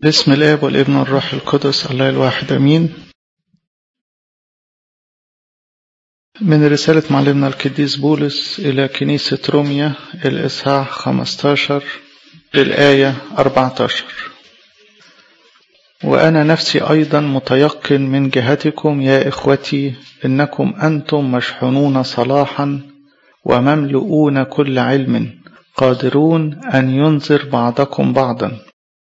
باسم الاب والابن والروح القدس الله الواحد امين من رسالة معلمنا القديس بولس إلى كنيسة روميا الإصحاح 15 الآية 14 وأنا نفسي أيضا متيقن من جهتكم يا إخوتي إنكم أنتم مشحونون صلاحا ومملؤون كل علم قادرون أن ينذر بعضكم بعضا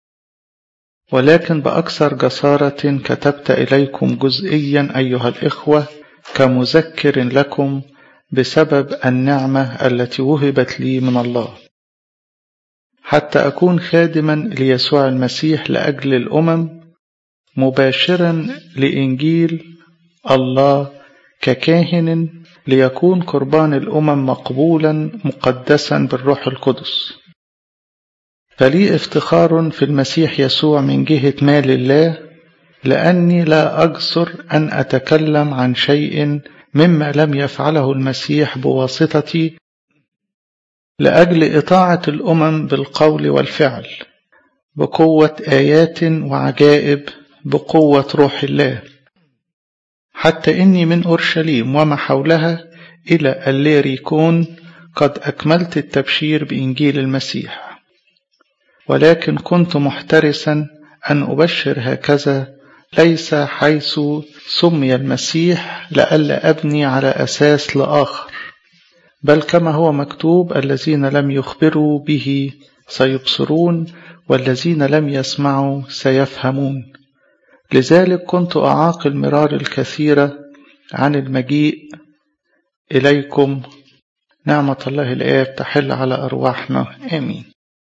ولكن بأكثر جسارة كتبت إليكم جزئيا أيها الإخوة كمذكر لكم بسبب النعمة التي وهبت لي من الله حتى أكون خادما ليسوع المسيح لأجل الأمم مباشرا لإنجيل الله ككاهن ليكون قربان الأمم مقبولا مقدسا بالروح القدس فلي افتخار في المسيح يسوع من جهة مال الله لأني لا أجسر أن أتكلم عن شيء مما لم يفعله المسيح بواسطتي لأجل إطاعة الأمم بالقول والفعل بقوة آيات وعجائب بقوة روح الله حتى إني من أورشليم وما حولها إلى الليريكون قد أكملت التبشير بإنجيل المسيح ولكن كنت محترسا أن أبشر هكذا ليس حيث سمي المسيح لئلا أبني على أساس لآخر بل كما هو مكتوب الذين لم يخبروا به سيبصرون والذين لم يسمعوا سيفهمون لذلك كنت أعاقل مرار الكثير عن المجيء إليكم نعمة الله الآب تحل على أرواحنا آمين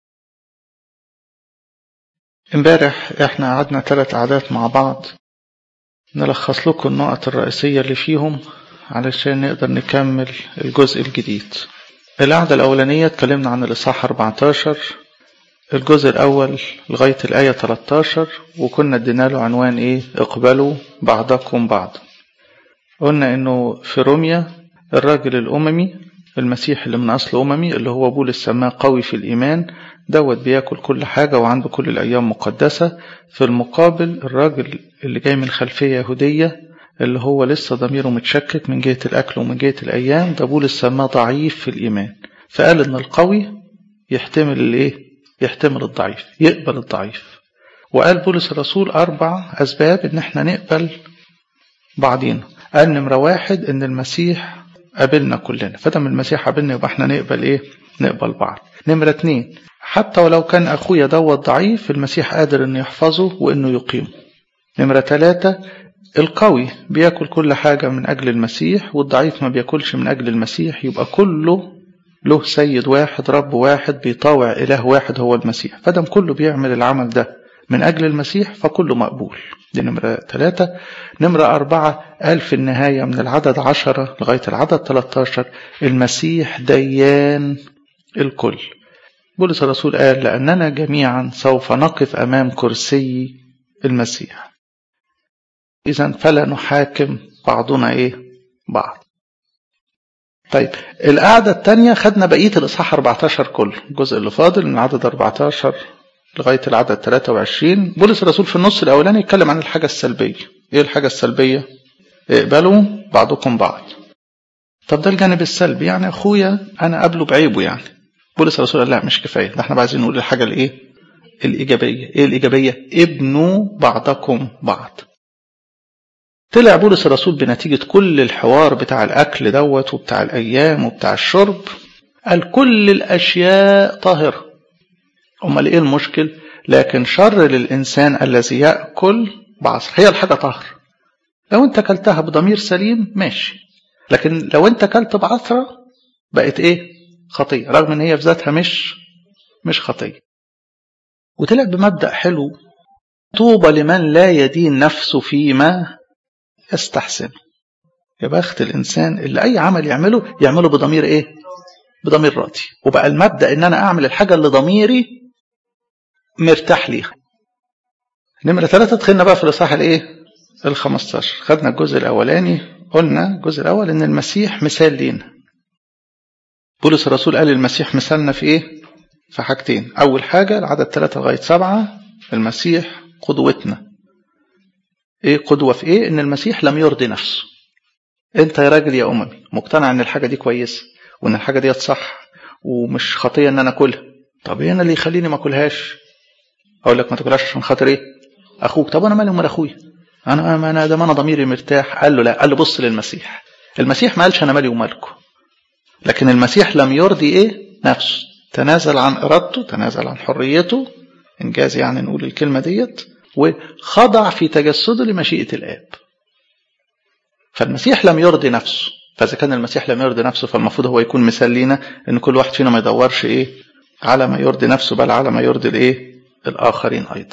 امبارح احنا قعدنا ثلاث قعدات مع بعض نلخص لكم النقط الرئيسية اللي فيهم علشان نقدر نكمل الجزء الجديد القعدة الأولانية اتكلمنا عن الإصحاح 14 الجزء الأول لغاية الآية 13 وكنا ادينا له عنوان إيه اقبلوا بعضكم بعض قلنا إنه في روميا الراجل الأممي المسيح اللي من أصل أممي اللي هو بولس سماه قوي في الإيمان دوت بياكل كل حاجة وعنده كل الأيام مقدسة في المقابل الراجل اللي جاي من خلفية يهودية اللي هو لسه ضميره متشكك من جهة الأكل ومن جهة الأيام ده بولس سماه ضعيف في الإيمان فقال إن القوي يحتمل الإيه؟ يحتمل الضعيف يقبل الضعيف وقال بولس الرسول أربع أسباب إن إحنا نقبل بعضينا قال نمرة واحد إن المسيح قابلنا كلنا فدام المسيح قابلنا يبقى إحنا نقبل إيه؟ نقبل بعض نمرة اتنين حتى ولو كان أخويا دوت ضعيف المسيح قادر إنه يحفظه وإنه يقيمه نمرة ثلاثة القوي بياكل كل حاجة من أجل المسيح والضعيف ما بياكلش من أجل المسيح يبقى كله له سيد واحد رب واحد بيطاوع إله واحد هو المسيح فدم كله بيعمل العمل ده من أجل المسيح فكله مقبول دي نمرة ثلاثة نمرة أربعة قال في النهاية من العدد عشرة لغاية العدد 13 المسيح ديان الكل بولس الرسول قال لأننا جميعا سوف نقف أمام كرسي المسيح إذا فلا نحاكم بعضنا إيه بعض طيب القعدة الثانية خدنا بقية الإصحاح 14 كله الجزء اللي فاضل من عدد 14 لغاية العدد 23 بولس الرسول في النص الأولاني يتكلم عن الحاجة السلبية إيه الحاجة السلبية؟ اقبلوا بعضكم بعض طب ده الجانب السلبي يعني أخويا أنا قابله بعيبه يعني بولس الرسول قال لا مش كفاية ده احنا عايزين نقول الحاجة الإيه؟ الإيجابية إيه الإيجابية؟ ابنوا بعضكم بعض طلع بولس الرسول بنتيجة كل الحوار بتاع الأكل دوت وبتاع الأيام وبتاع الشرب قال كل الأشياء طاهرة أمال إيه المشكل لكن شر للإنسان الذي يأكل بعصر هي الحاجة طاهرة لو أنت كلتها بضمير سليم ماشي لكن لو أنت كلت بعثرة بقت إيه خطية رغم إن هي في ذاتها مش مش خطية وطلع بمبدأ حلو طوبى لمن لا يدين نفسه فيما يستحسن يا بخت الإنسان اللي أي عمل يعمله يعمله بضمير إيه بضمير راضي وبقى المبدأ إن أنا أعمل الحاجة اللي ضميري مرتاح ليها نمرة ثلاثة دخلنا بقى في الإصحاح الإيه ال 15 خدنا الجزء الأولاني قلنا الجزء الأول إن المسيح مثال لينا بولس الرسول قال المسيح مثالنا في إيه في حاجتين أول حاجة العدد ثلاثة لغاية سبعة المسيح قدوتنا ايه قدوة في ايه ان المسيح لم يرضي نفسه انت يا راجل يا اممي مقتنع ان الحاجة دي كويسة وان الحاجة دي صح ومش خطية ان انا اكلها طب ايه انا اللي يخليني ما اكلهاش اقول لك ما تاكلهاش عشان خاطر ايه اخوك طب انا مالي ومال اخويا انا ما انا ده ما انا ضميري مرتاح قال له لا قال له بص للمسيح المسيح ما قالش انا مالي ومالكم لكن المسيح لم يرضي ايه نفسه تنازل عن ارادته تنازل عن حريته انجاز يعني نقول الكلمه ديت وخضع في تجسده لمشيئه الاب فالمسيح لم يرضي نفسه فاذا كان المسيح لم يرضي نفسه فالمفروض هو يكون مثال لينا ان كل واحد فينا ما يدورش ايه على ما يرضي نفسه بل على ما يرضي الايه الاخرين ايضا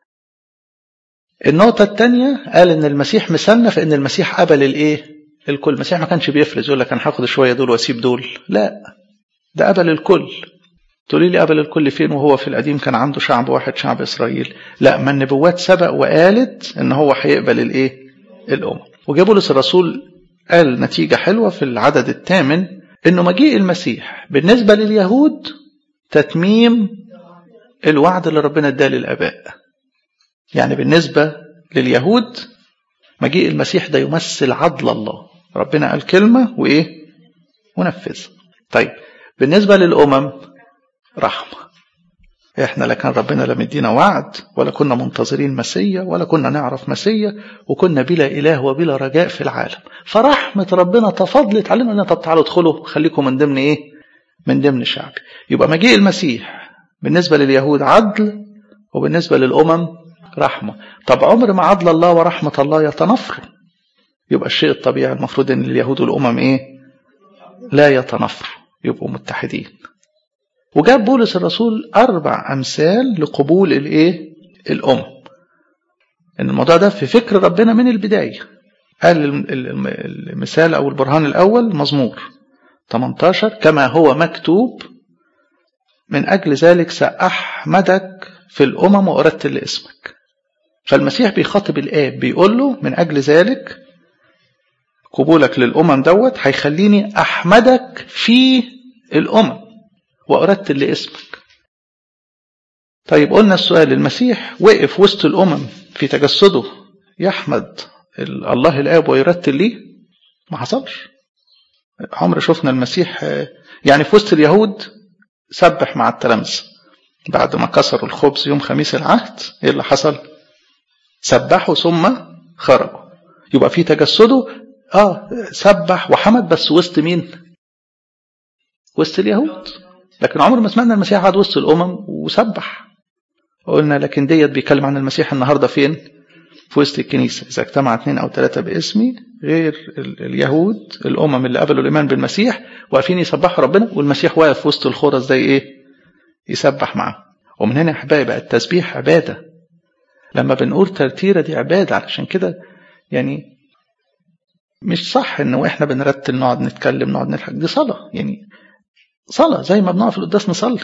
النقطة الثانية قال إن المسيح مثلنا في إن المسيح قبل الإيه؟ الكل، المسيح ما كانش بيفرز يقول لك أنا هاخد شوية دول وأسيب دول، لا ده قبل الكل. تقولي لي قبل الكل فين وهو في القديم كان عنده شعب واحد شعب إسرائيل، لا ما النبوات سبق وقالت إن هو هيقبل الإيه؟ الأمم. وجاب بولس الرسول قال نتيجة حلوة في العدد الثامن إنه مجيء المسيح بالنسبة لليهود تتميم الوعد اللي ربنا اداه للآباء. يعني بالنسبة لليهود مجيء المسيح ده يمثل عدل الله ربنا قال كلمة وإيه ونفذها طيب بالنسبة للأمم رحمة احنا لا كان ربنا لا مدينا وعد ولا كنا منتظرين مسيا ولا كنا نعرف مسيا وكنا بلا إله وبلا رجاء في العالم فرحمة ربنا تفضلت علينا ان طب تعالوا ادخلوا خليكم من ضمن ايه من ضمن شعبي يبقى مجيء المسيح بالنسبة لليهود عدل وبالنسبة للأمم رحمة طب عمر ما عدل الله ورحمة الله يتنافروا يبقى الشيء الطبيعي المفروض ان اليهود والأمم ايه لا يتنافروا يبقوا متحدين وجاب بولس الرسول أربع أمثال لقبول الإيه؟ الأمم. إن الموضوع ده في فكر ربنا من البداية. قال المثال أو البرهان الأول مزمور 18 كما هو مكتوب من أجل ذلك سأحمدك في الأمم وأرتل لاسمك. فالمسيح بيخاطب الآب بيقول له من أجل ذلك قبولك للأمم دوت هيخليني أحمدك في الأمم وأرتل لاسمك طيب قلنا السؤال المسيح وقف وسط الأمم في تجسده يحمد الله الآب ويرتل ليه ما حصلش عمر شفنا المسيح يعني في وسط اليهود سبح مع التلامذة بعد ما كسروا الخبز يوم خميس العهد ايه اللي حصل سبحوا ثم خرجوا يبقى في تجسده اه سبح وحمد بس وسط مين وسط اليهود لكن عمر ما سمعنا المسيح قعد وسط الامم وسبح قلنا لكن ديت بيتكلم عن المسيح النهارده فين في وسط الكنيسه اذا اجتمع اثنين او ثلاثه باسمي غير اليهود الامم اللي قبلوا الايمان بالمسيح واقفين يسبحوا ربنا والمسيح واقف في وسط الخرس زي ايه يسبح معاه ومن هنا يا احبائي بقى التسبيح عباده لما بنقول ترتيره دي عباده علشان كده يعني مش صح انه احنا بنرتل نقعد نتكلم نقعد نضحك دي صلاه يعني صلاة زي ما بنقف في القداس نصلي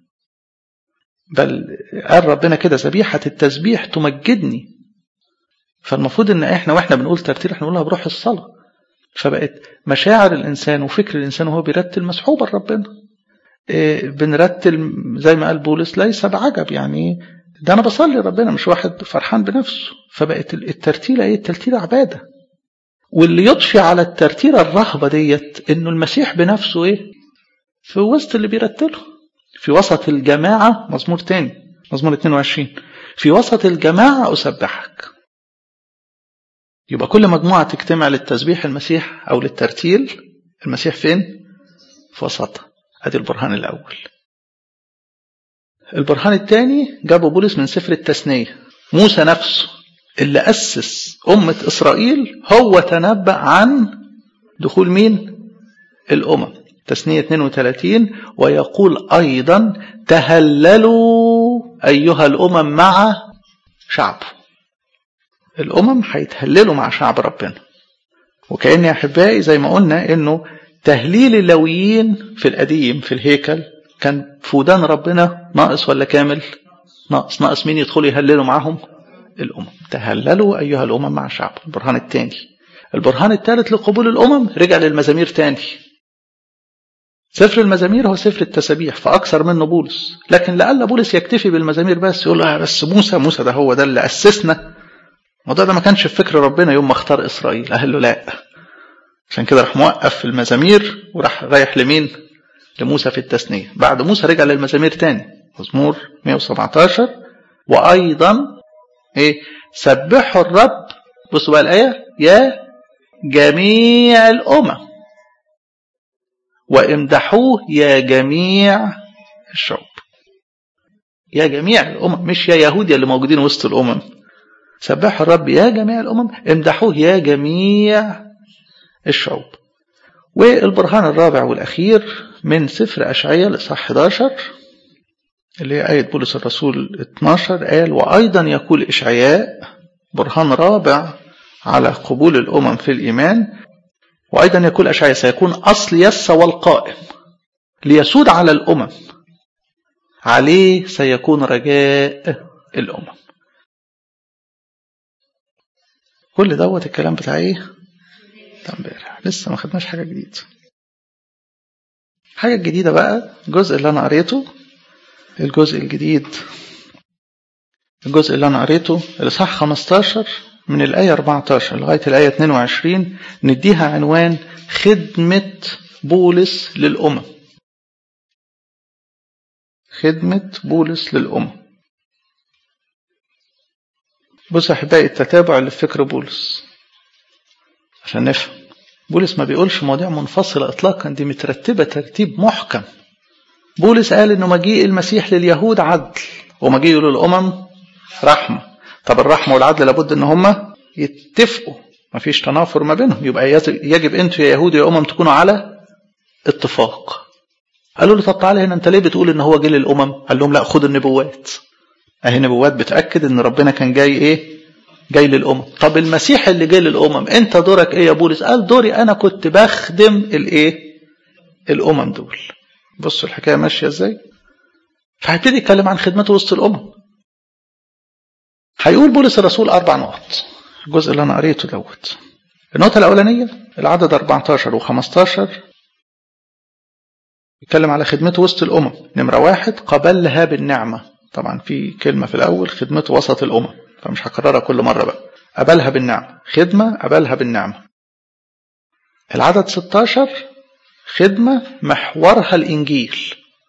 بل قال ربنا كده ذبيحة التسبيح تمجدني فالمفروض ان احنا واحنا بنقول ترتيل احنا بنقولها بروح الصلاة فبقت مشاعر الانسان وفكر الانسان وهو بيرتل مسحوبة لربنا إيه بنرتل زي ما قال بولس ليس بعجب يعني ده انا بصلي ربنا مش واحد فرحان بنفسه فبقت الترتيلة ايه الترتيلة عبادة واللي يضفي على الترتيلة الرهبة ديت انه المسيح بنفسه ايه في وسط اللي بيرتله في وسط الجماعة مزمور تاني مزمور 22 في وسط الجماعة أسبحك يبقى كل مجموعة تجتمع للتسبيح المسيح أو للترتيل المسيح فين؟ في وسطها أدي البرهان الأول البرهان الثاني جابه بولس من سفر التثنية موسى نفسه اللي أسس أمة إسرائيل هو تنبأ عن دخول مين؟ الأمم تثنية 32 ويقول أيضا تهللوا أيها الأمم مع شعبه الأمم هيتهللوا مع شعب ربنا وكأن يا أحبائي زي ما قلنا إنه تهليل اللويين في القديم في الهيكل كان في ودان ربنا ناقص ولا كامل ناقص ناقص مين يدخلوا يهللوا معهم الأمم تهللوا أيها الأمم مع شعب البرهان الثاني البرهان الثالث لقبول الأمم رجع للمزامير تاني سفر المزامير هو سفر التسابيح فأكثر منه بولس لكن لألا بولس يكتفي بالمزامير بس يقول له بس موسى موسى ده هو ده اللي أسسنا الموضوع ده ما كانش في فكر ربنا يوم ما اختار إسرائيل قال له لا عشان كده راح موقف في المزامير وراح رايح لمين لموسى في التثنية بعد موسى رجع للمزامير تاني مزمور 117 وأيضا إيه سبحوا الرب بصوا بقى الآية يا جميع الأمم وامدحوه يا جميع الشعوب يا جميع الأمم مش يا يهود اللي موجودين وسط الأمم سبحوا الرب يا جميع الأمم امدحوه يا جميع الشعوب والبرهان الرابع والأخير من سفر أشعية لصح 11 اللي هي آية بولس الرسول 12 قال وأيضا يقول إشعياء برهان رابع على قبول الأمم في الإيمان وأيضا يقول أشعياء سيكون أصل يس والقائم ليسود على الأمم عليه سيكون رجاء الأمم كل دوت الكلام بتاع ايه امبارح لسه ما خدناش حاجه جديده حاجه جديده بقى الجزء اللي انا قريته الجزء الجديد الجزء اللي انا قريته الاصحاح 15 من الايه 14 لغايه الايه 22 نديها عنوان خدمه بولس للامم خدمه بولس للامم بص احبائي التتابع اللي في فكر بولس عشان نفهم بولس ما بيقولش مواضيع منفصلة إطلاقا دي مترتبة ترتيب محكم بولس قال إنه مجيء المسيح لليهود عدل ومجيئه للأمم رحمة طب الرحمة والعدل لابد إن هما يتفقوا ما فيش تنافر ما بينهم يبقى يجب أنتوا يا يهود يا أمم تكونوا على اتفاق قالوا له طب تعالى هنا أنت ليه بتقول إن هو جه للأمم قال لهم لا خد النبوات أهي نبوات بتأكد إن ربنا كان جاي إيه جاي للأمم طب المسيح اللي جاي للأمم أنت دورك إيه يا بولس قال دوري أنا كنت بخدم الإيه الأمم دول بصوا الحكاية ماشية إزاي فهيبتدي يتكلم عن خدمته وسط الأمم هيقول بولس الرسول أربع نقط الجزء اللي أنا قريته دوت النقطة الأولانية العدد 14 و15 يتكلم على خدمته وسط الأمم نمرة واحد قبلها بالنعمة طبعا في كلمة في الأول خدمته وسط الأمم فمش هكررها كل مرة بقى قبلها بالنعمة خدمة قبلها بالنعمة العدد 16 خدمة محورها الإنجيل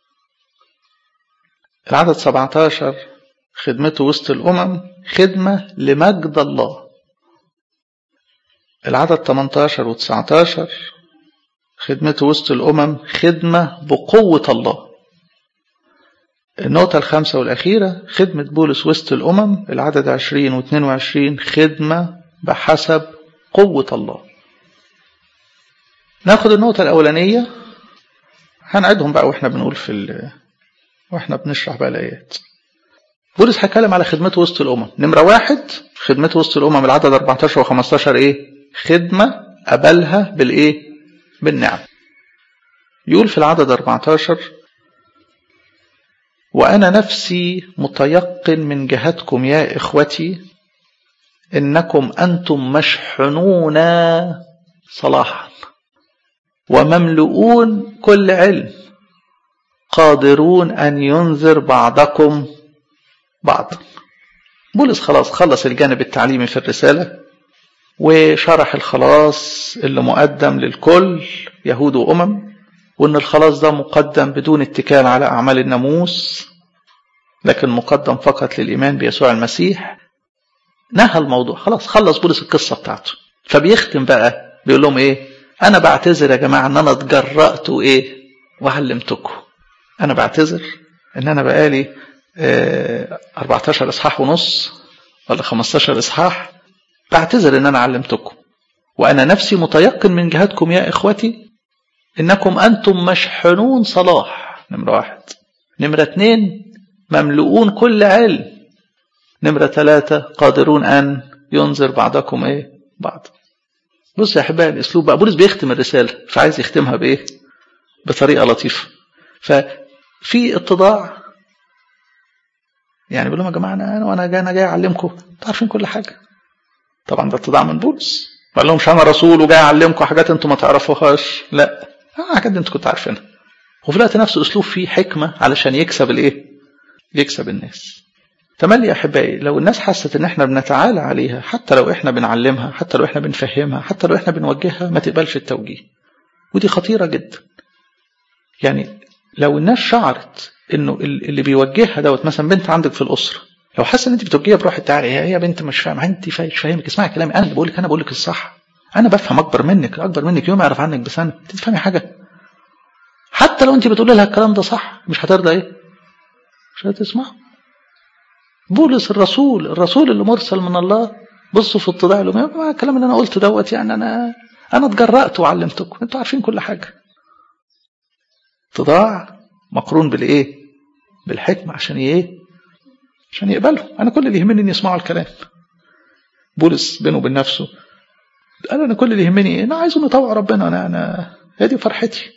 العدد 17 خدمته وسط الأمم خدمة لمجد الله العدد 18 و 19 خدمته وسط الأمم خدمة بقوة الله النقطة الخامسة والأخيرة خدمة بولس وسط الأمم العدد 20 و 22 خدمة بحسب قوة الله ناخد النقطة الأولانية هنعدهم بقى واحنا بنقول في ال... واحنا بنشرح بقى الآيات بولس هيتكلم على خدمته وسط الأمم نمرة واحد خدمته وسط الأمم العدد 14 و 15 إيه خدمة قبلها بالإيه بالنعم يقول في العدد 14 وأنا نفسي متيقن من جهتكم يا إخوتي إنكم أنتم مشحنون صلاحا ومملؤون كل علم قادرون أن ينذر بعضكم بعضا بولس خلاص خلص الجانب التعليمي في الرسالة وشرح الخلاص اللي مقدم للكل يهود وأمم وأن الخلاص ده مقدم بدون اتكال على أعمال الناموس لكن مقدم فقط للإيمان بيسوع المسيح نهى الموضوع خلاص خلص بولس القصة بتاعته فبيختم بقى بيقول لهم إيه أنا بعتذر يا جماعة أن أنا اتجرأت وإيه وعلمتكم أنا بعتذر أن أنا بقالي اه 14 إصحاح ونص ولا 15 إصحاح بعتذر أن أنا علمتكم وأنا نفسي متيقن من جهتكم يا إخوتي إنكم أنتم مشحنون صلاح نمرة واحد نمرة اتنين مملؤون كل علم نمرة ثلاثة قادرون أن ينذر بعضكم إيه بعض بص يا أحبائي الأسلوب بقى بولس بيختم الرسالة فعايز يختمها بإيه بطريقة لطيفة ففي اتضاع يعني بيقول لهم يا جماعة أنا وأنا جاي أنا جاي أعلمكم أنتوا عارفين كل حاجة طبعا ده اتضاع من بولس ما قال لهمش أنا رسول وجاي أعلمكم حاجات أنتوا ما تعرفوهاش لا حاجات دي أنتوا كنتوا عارفينها وفي الوقت نفسه اسلوب فيه حكمه علشان يكسب الايه يكسب الناس تملي يا احبائي لو الناس حست ان احنا بنتعالى عليها حتى لو احنا بنعلمها حتى لو احنا بنفهمها حتى لو احنا بنوجهها ما تقبلش التوجيه ودي خطيره جدا يعني لو الناس شعرت انه اللي بيوجهها دوت مثلا بنت عندك في الاسره لو حاسه ان انت بتوجهها بروح التعالي هي يا بنت مش فاهمه انت مش فاهمك اسمعي كلامي انا اللي بقول لك انا بقول لك الصح انا بفهم اكبر منك اكبر منك يوم يعرف عنك بسنه انت تفهمي حاجه حتى لو انت بتقولي لها الكلام ده صح مش هترضى ايه مش هتسمعه بولس الرسول الرسول اللي مرسل من الله بصوا في اتضاع لهم الكلام اللي انا قلته دوت يعني انا انا اتجرأت وعلمتكم انتوا عارفين كل حاجه اتضاع مقرون بالايه بالحكمه عشان ايه عشان يقبلوا انا كل اللي يهمني ان يسمعوا الكلام بولس بينه وبين نفسه قال انا كل اللي يهمني ايه انا عايزهم يطوعوا ربنا انا انا هي دي فرحتي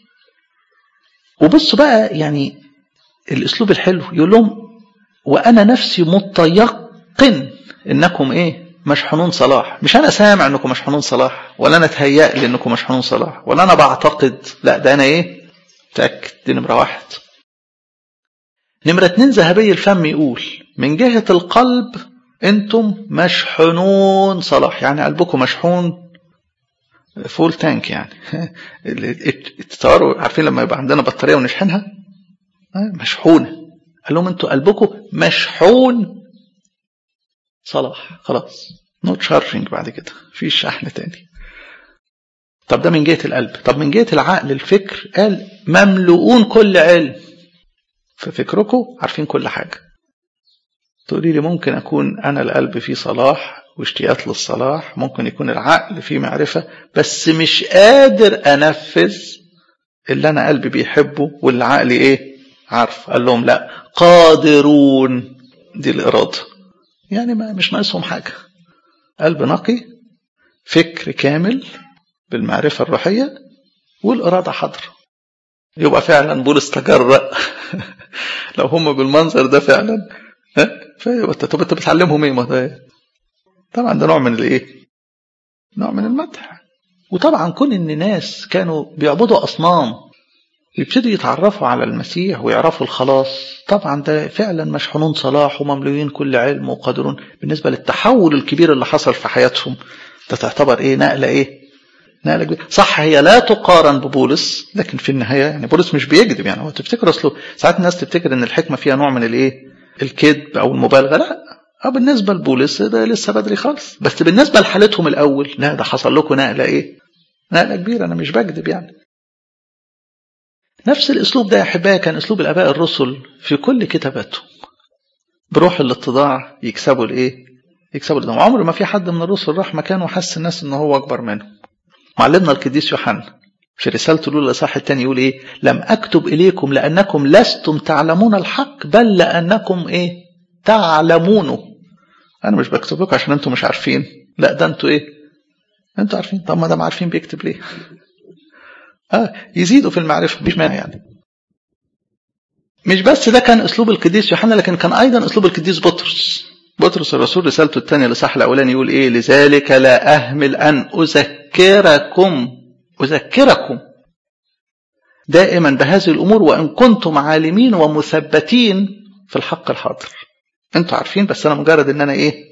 وبصوا بقى يعني الاسلوب الحلو يقول لهم وانا نفسي متيقن انكم ايه مشحونون صلاح مش انا سامع انكم مشحونون صلاح ولا انا اتهيأ لي انكم مشحونون صلاح ولا انا بعتقد لا ده انا ايه متاكد دي نمره واحد نمره اتنين ذهبي الفم يقول من جهه القلب انتم مشحونون صلاح يعني قلبكم مشحون فول تانك يعني تصوروا عارفين لما يبقى عندنا بطاريه ونشحنها مشحونه قال لهم انتوا قلبكم مشحون صلاح خلاص نو تشارجنج بعد كده في شحن تاني طب ده من جهه القلب طب من جهه العقل الفكر قال مملؤون كل علم في فكركم عارفين كل حاجه تقولي لي ممكن اكون انا القلب فيه صلاح واشتياق للصلاح ممكن يكون العقل فيه معرفه بس مش قادر انفذ اللي انا قلبي بيحبه واللي عقلي ايه عارف قال لهم لا قادرون دي الاراده يعني ما مش ناقصهم حاجه قلب نقي فكر كامل بالمعرفه الروحيه والاراده حاضره يبقى فعلا بولس تجرأ لو هم بالمنظر ده فعلا طب انت بتعلمهم ايه ما ده طبعا ده نوع من الايه نوع من المدح وطبعا كون ان ناس كانوا بيعبدوا اصنام يبتدوا يتعرفوا على المسيح ويعرفوا الخلاص طبعا ده فعلا مشحونون صلاح ومملوئين كل علم وقادرون بالنسبه للتحول الكبير اللي حصل في حياتهم ده تعتبر ايه نقله ايه نقله كبيره صح هي لا تقارن ببولس لكن في النهايه يعني بولس مش بيكذب يعني هو تفتكر اصله ساعات الناس تفتكر ان الحكمه فيها نوع من الايه الكذب او المبالغه لا اه بالنسبه لبولس ده لسه بدري خالص بس بالنسبه لحالتهم الاول لا ده حصل لكم نقله ايه نقله كبيره انا مش بكذب يعني نفس الاسلوب ده يا احبائي كان اسلوب الاباء الرسل في كل كتاباتهم بروح الاتضاع يكسبوا الايه يكسبوا الدم عمر ما في حد من الرسل راح مكانه وحس الناس ان هو اكبر منهم معلمنا القديس يوحنا في رسالته الاولى الاصحاح الثاني يقول ايه لم اكتب اليكم لانكم لستم تعلمون الحق بل لانكم ايه تعلمونه انا مش بكتب لكم عشان انتم مش عارفين لا ده انتوا ايه انتوا عارفين طب ما دام عارفين بيكتب ليه اه يزيدوا في المعرفه مش مانع يعني مش بس ده كان اسلوب القديس يوحنا لكن كان ايضا اسلوب القديس بطرس بطرس الرسول رسالته الثانيه الاصحاح الاولاني يقول ايه لذلك لا اهمل ان اذكركم اذكركم دائما بهذه الامور وان كنتم عالمين ومثبتين في الحق الحاضر انتوا عارفين بس انا مجرد ان انا ايه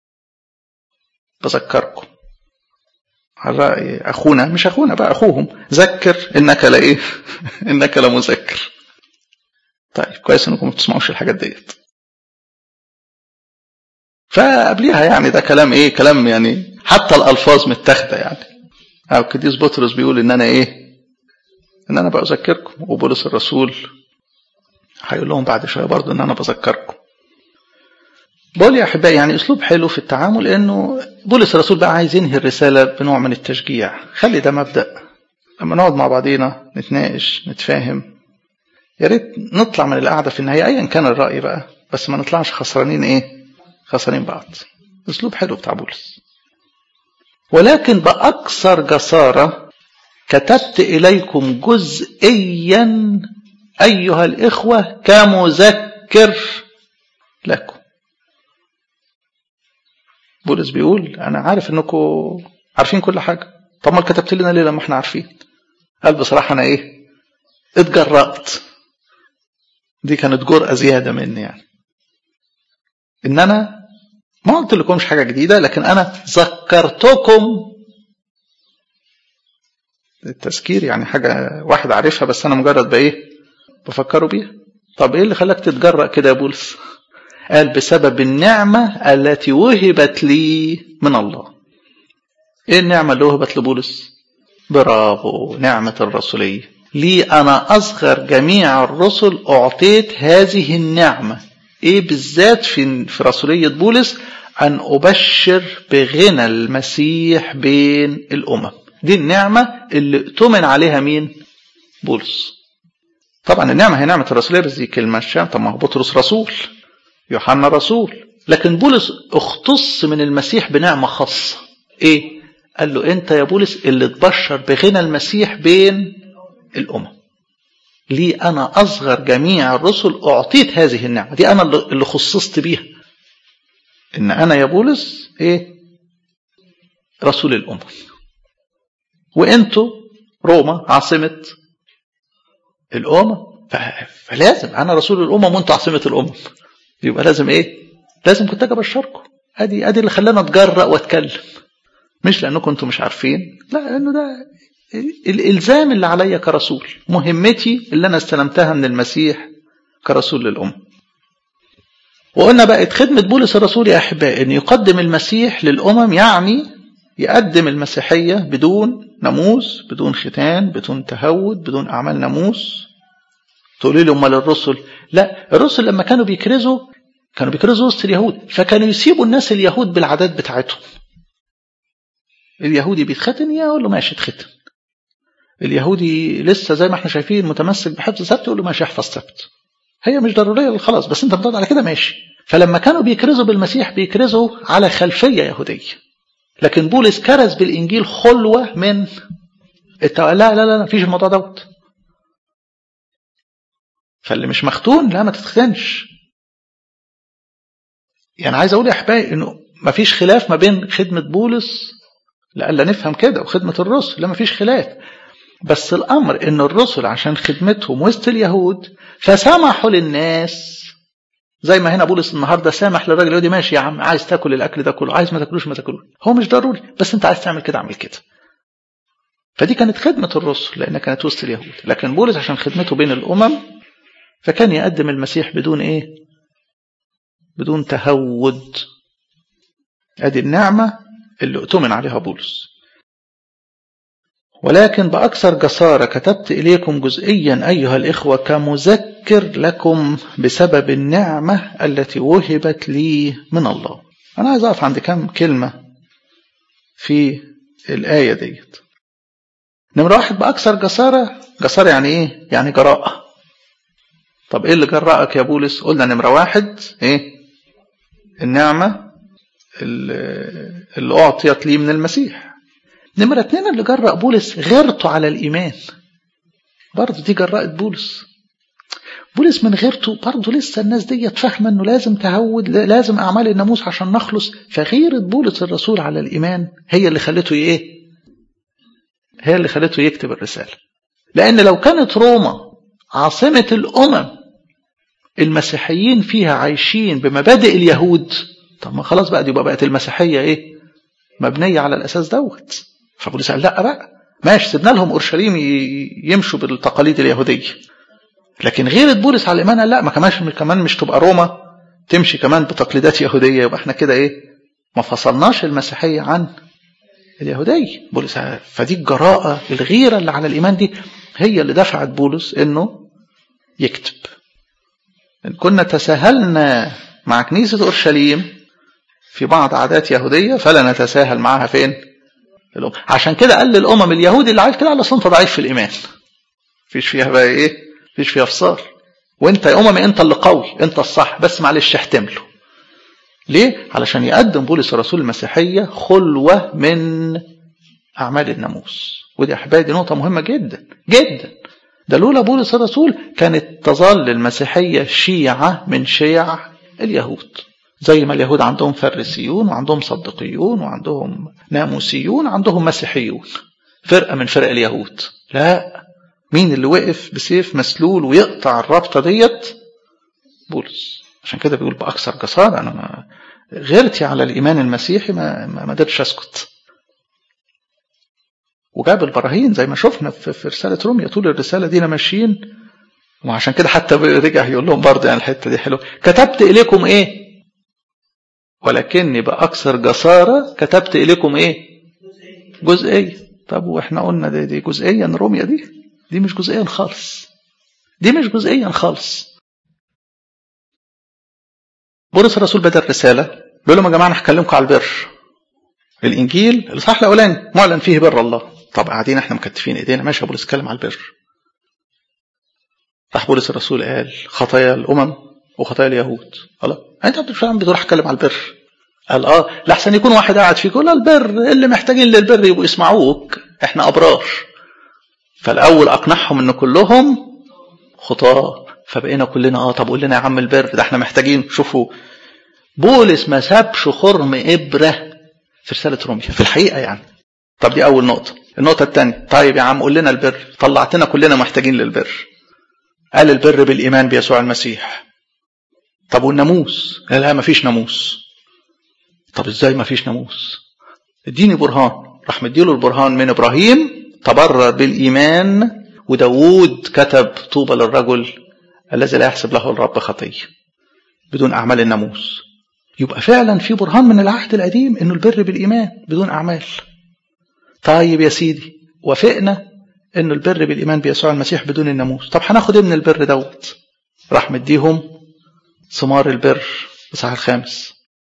بذكركم على رأي اخونا مش اخونا بقى اخوهم ذكر انك لا ايه انك لمذكر طيب كويس انكم ما بتسمعوش الحاجات ديت فقبليها يعني ده كلام ايه كلام يعني حتى الالفاظ متاخده يعني او القديس بطرس بيقول ان انا ايه ان انا بذكركم وبولس الرسول هيقول لهم بعد شويه برضه ان انا بذكركم بقول يا احبائي يعني اسلوب حلو في التعامل انه بولس الرسول بقى عايز ينهي الرساله بنوع من التشجيع خلي ده مبدا لما نقعد مع بعضينا نتناقش نتفاهم يا ريت نطلع من القعده في النهايه ايا كان الراي بقى بس ما نطلعش خسرانين ايه خسرانين بعض اسلوب حلو بتاع بولس ولكن باكثر جساره كتبت اليكم جزئيا ايها الاخوه كمذكر لكم بولس بيقول انا عارف انكم عارفين كل حاجه طب ما كتبت لنا ليه لما احنا عارفين قال بصراحه انا ايه اتجرأت دي كانت جرأة زيادة مني يعني ان انا ما قلت لكمش حاجة جديدة لكن انا ذكرتكم التذكير يعني حاجة واحد عارفها بس انا مجرد بايه بفكره بيها طب ايه اللي خلاك تتجرأ كده يا بولس قال بسبب النعمة التي وهبت لي من الله ايه النعمة اللي وهبت لبولس برافو نعمة الرسولية لي أنا أصغر جميع الرسل أعطيت هذه النعمة إيه بالذات في في رسولية بولس أن أبشر بغنى المسيح بين الأمم دي النعمة اللي اؤتمن عليها مين بولس طبعا النعمة هي نعمة الرسولية بس دي كلمة الشام طب ما هو بطرس رسول يوحنا رسول لكن بولس اختص من المسيح بنعمة خاصة ايه قال له انت يا بولس اللي تبشر بغنى المسيح بين الامم لي انا اصغر جميع الرسل اعطيت هذه النعمة دي انا اللي خصصت بيها ان انا يا بولس ايه رسول الامم وانتوا روما عاصمة الامم فلازم انا رسول الامم وانتوا عاصمة الامم يبقى لازم ايه لازم كنت اجي ابشركم ادي ادي اللي خلاني اتجرأ واتكلم مش لانكم انتم مش عارفين لا لانه ده الالزام اللي عليا كرسول مهمتي اللي انا استلمتها من المسيح كرسول للامه وقلنا بقت خدمة بولس الرسول يا أحبائي أن يقدم المسيح للأمم يعني يقدم المسيحية بدون ناموس بدون ختان بدون تهود بدون أعمال ناموس تقولي لي أمال الرسل لا الرسل لما كانوا بيكرزوا كانوا بيكرزوا وسط اليهود فكانوا يسيبوا الناس اليهود بالعادات بتاعتهم اليهودي بيتختن يقول له ماشي اتختن اليهودي لسه زي ما احنا شايفين متمسك بحفظ السبت يقول له ماشي احفظ سبت هي مش ضروريه خلاص بس انت بتقعد على كده ماشي فلما كانوا بيكرزوا بالمسيح بيكرزوا على خلفيه يهوديه لكن بولس كرز بالانجيل خلوه من التو... لا لا لا مفيش الموضوع دوت فاللي مش مختون لا ما تتختنش يعني عايز اقول يا احبائي انه مفيش خلاف ما بين خدمه بولس لألا نفهم كده وخدمة الرسل لا مفيش خلاف بس الأمر إن الرسل عشان خدمتهم وسط اليهود فسمحوا للناس زي ما هنا بولس النهارده سامح للراجل اليهودي ماشي يا عم عايز تاكل الاكل ده كله عايز ما تاكلوش ما تاكلوش هو مش ضروري بس انت عايز تعمل كده اعمل كده فدي كانت خدمة الرسل لأنها كانت وسط اليهود لكن بولس عشان خدمته بين الأمم فكان يقدم المسيح بدون إيه بدون تهود أدي النعمة اللي اؤتمن عليها بولس ولكن بأكثر جسارة كتبت إليكم جزئيا أيها الإخوة كمذكر لكم بسبب النعمة التي وهبت لي من الله أنا عايز أقف عند كم كلمة في الآية ديت نمرة واحد بأكثر جسارة جسارة يعني إيه؟ يعني جراءة طب إيه اللي جرأك يا بولس؟ قلنا نمرة واحد إيه؟ النعمة اللي أعطيت لي من المسيح نمرة اتنين اللي جرأ بولس غيرته على الإيمان برضه دي جرأت بولس بولس من غيرته برضه لسه الناس دي فاهمة انه لازم تهود لازم اعمال الناموس عشان نخلص فغيرة بولس الرسول على الايمان هي اللي خلته ايه هي اللي خلته يكتب الرسالة لان لو كانت روما عاصمة الامم المسيحيين فيها عايشين بمبادئ اليهود طب ما خلاص بقى دي بقى بقت المسيحية ايه مبنية على الاساس دوت فبولس قال لا بقى ماشي سيبنا لهم اورشليم يمشوا بالتقاليد اليهوديه لكن غير بولس على الايمان لا ما كمان كمان مش تبقى روما تمشي كمان بتقليدات يهوديه يبقى احنا كده ايه ما فصلناش المسيحيه عن اليهوديه بولس فدي الجراءه الغيره اللي على الايمان دي هي اللي دفعت بولس انه يكتب ان كنا تساهلنا مع كنيسه اورشليم في بعض عادات يهوديه فلا نتساهل معها فين الأمم. عشان كده قال للأمم اليهودي اللي عايز كده على صنف ضعيف في الإيمان مفيش فيها بقى إيه مفيش فيها فصال وانت يا أمم انت اللي قوي انت الصح بس معلش احتمله ليه علشان يقدم بولس الرسول المسيحية خلوة من أعمال الناموس ودي أحبائي دي نقطة مهمة جدا جدا ده لولا بولس الرسول كانت تظل المسيحية شيعة من شيع اليهود زي ما اليهود عندهم فريسيون وعندهم صدقيون وعندهم ناموسيون وعندهم مسيحيون فرقة من فرق اليهود لا مين اللي وقف بسيف مسلول ويقطع الرابطة ديت بولس عشان كده بيقول بأكثر جسارة أنا ما غيرتي على الإيمان المسيحي ما ما قدرتش أسكت وجاب البراهين زي ما شفنا في رسالة روميا طول الرسالة دينا ماشيين وعشان كده حتى رجع يقول لهم برضه يعني الحتة دي حلوة كتبت إليكم إيه ولكني بأكثر جسارة كتبت إليكم إيه جزئية طب واحنا قلنا دي, دي جزئيا روميا دي دي مش جزئيا خالص دي مش جزئيا خالص بولس الرسول بدأ الرسالة بيقول لهم يا جماعة أنا هكلمكم على البر الإنجيل الإصحاح الأولاني معلن فيه بر الله طب قاعدين احنا مكتفين ايدينا ماشي يا بولس اتكلم على البر راح بولس الرسول قال خطايا الأمم وخطايا اليهود الله انت مش فاهم بتروح اتكلم على البر قال اه لحسن يكون واحد قاعد فيك يقول البر اللي محتاجين للبر يبقوا يسمعوك احنا ابرار فالاول اقنعهم ان كلهم خطاه فبقينا كلنا اه طب قول لنا يا عم البر ده احنا محتاجين شوفوا بولس ما سابش خرم ابره في رساله روميا في الحقيقه يعني طب دي اول نقطه النقطه الثانيه طيب يا عم قول لنا البر طلعتنا كلنا محتاجين للبر قال البر بالايمان بيسوع المسيح طب والناموس قال لا ما فيش ناموس طب ازاي ما فيش ناموس اديني برهان راح مديله البرهان من ابراهيم تبرر بالايمان وداوود كتب طوبى للرجل الذي لا يحسب له الرب خطيه بدون اعمال الناموس يبقى فعلا في برهان من العهد القديم انه البر بالايمان بدون اعمال طيب يا سيدي وافقنا انه البر بالايمان بيسوع المسيح بدون الناموس طب هناخد ايه من البر دوت راح مديهم ثمار البر بصح الخامس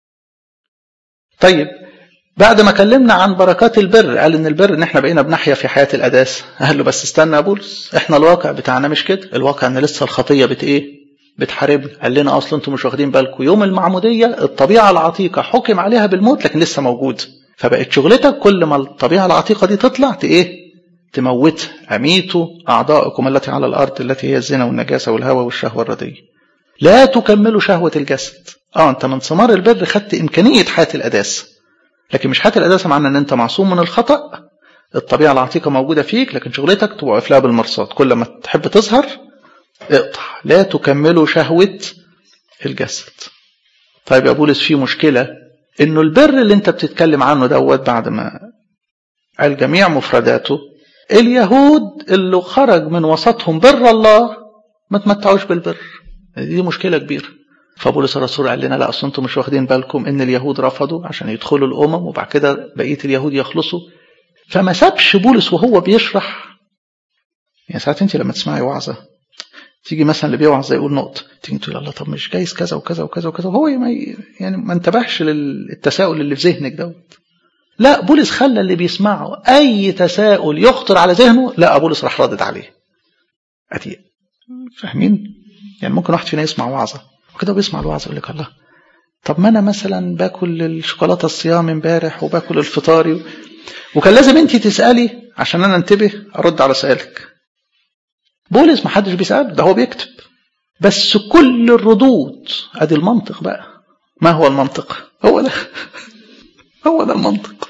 طيب بعد ما كلمنا عن بركات البر قال ان البر ان احنا بقينا بنحيا في حياه القداسه قال له بس استنى يا بولس احنا الواقع بتاعنا مش كده الواقع ان لسه الخطيه بت ايه بتحاربنا قال لنا اصلا انتم مش واخدين بالكم يوم المعموديه الطبيعه العتيقه حكم عليها بالموت لكن لسه موجود فبقت شغلتك كل ما الطبيعه العتيقه دي تطلع ايه تموت اميتوا اعضاءكم التي على الارض التي هي الزنا والنجاسه والهوى والشهوه الرديه لا تكملوا شهوه الجسد اه انت من ثمار البر خدت امكانيه حياه القداسه لكن مش حياه القداسه معنى ان انت معصوم من الخطا الطبيعه العتيقه موجوده فيك لكن شغلتك توقف لها بالمرصاد كل ما تحب تظهر اقطع لا تكملوا شهوه الجسد طيب يا بولس في مشكله انه البر اللي انت بتتكلم عنه دوت بعد ما قال جميع مفرداته اليهود اللي خرج من وسطهم بر الله ما تمتعوش بالبر دي مشكله كبيره فبولس الرسول قال لنا لا اصل انتم مش واخدين بالكم ان اليهود رفضوا عشان يدخلوا الامم وبعد كده بقيه اليهود يخلصوا فما سابش بولس وهو بيشرح يعني ساعات انت لما تسمعي وعظه تيجي مثلا اللي بيوعظ يقول نقطه تيجي تقول الله طب مش جايز كذا وكذا وكذا وكذا وهو ما يعني ما انتبهش للتساؤل اللي في ذهنك دوت لا بولس خلى اللي بيسمعه اي تساؤل يخطر على ذهنه لا بولس راح ردد عليه ادي فاهمين يعني ممكن واحد فينا يسمع وعظه وكده بيسمع الوعظه يقول لك الله طب ما انا مثلا باكل الشوكولاته الصيام امبارح وباكل الفطاري وكان لازم انت تسالي عشان انا انتبه ارد على سؤالك بولس ما حدش بيساله ده هو بيكتب بس كل الردود ادي المنطق بقى ما هو المنطق هو ده هو ده المنطق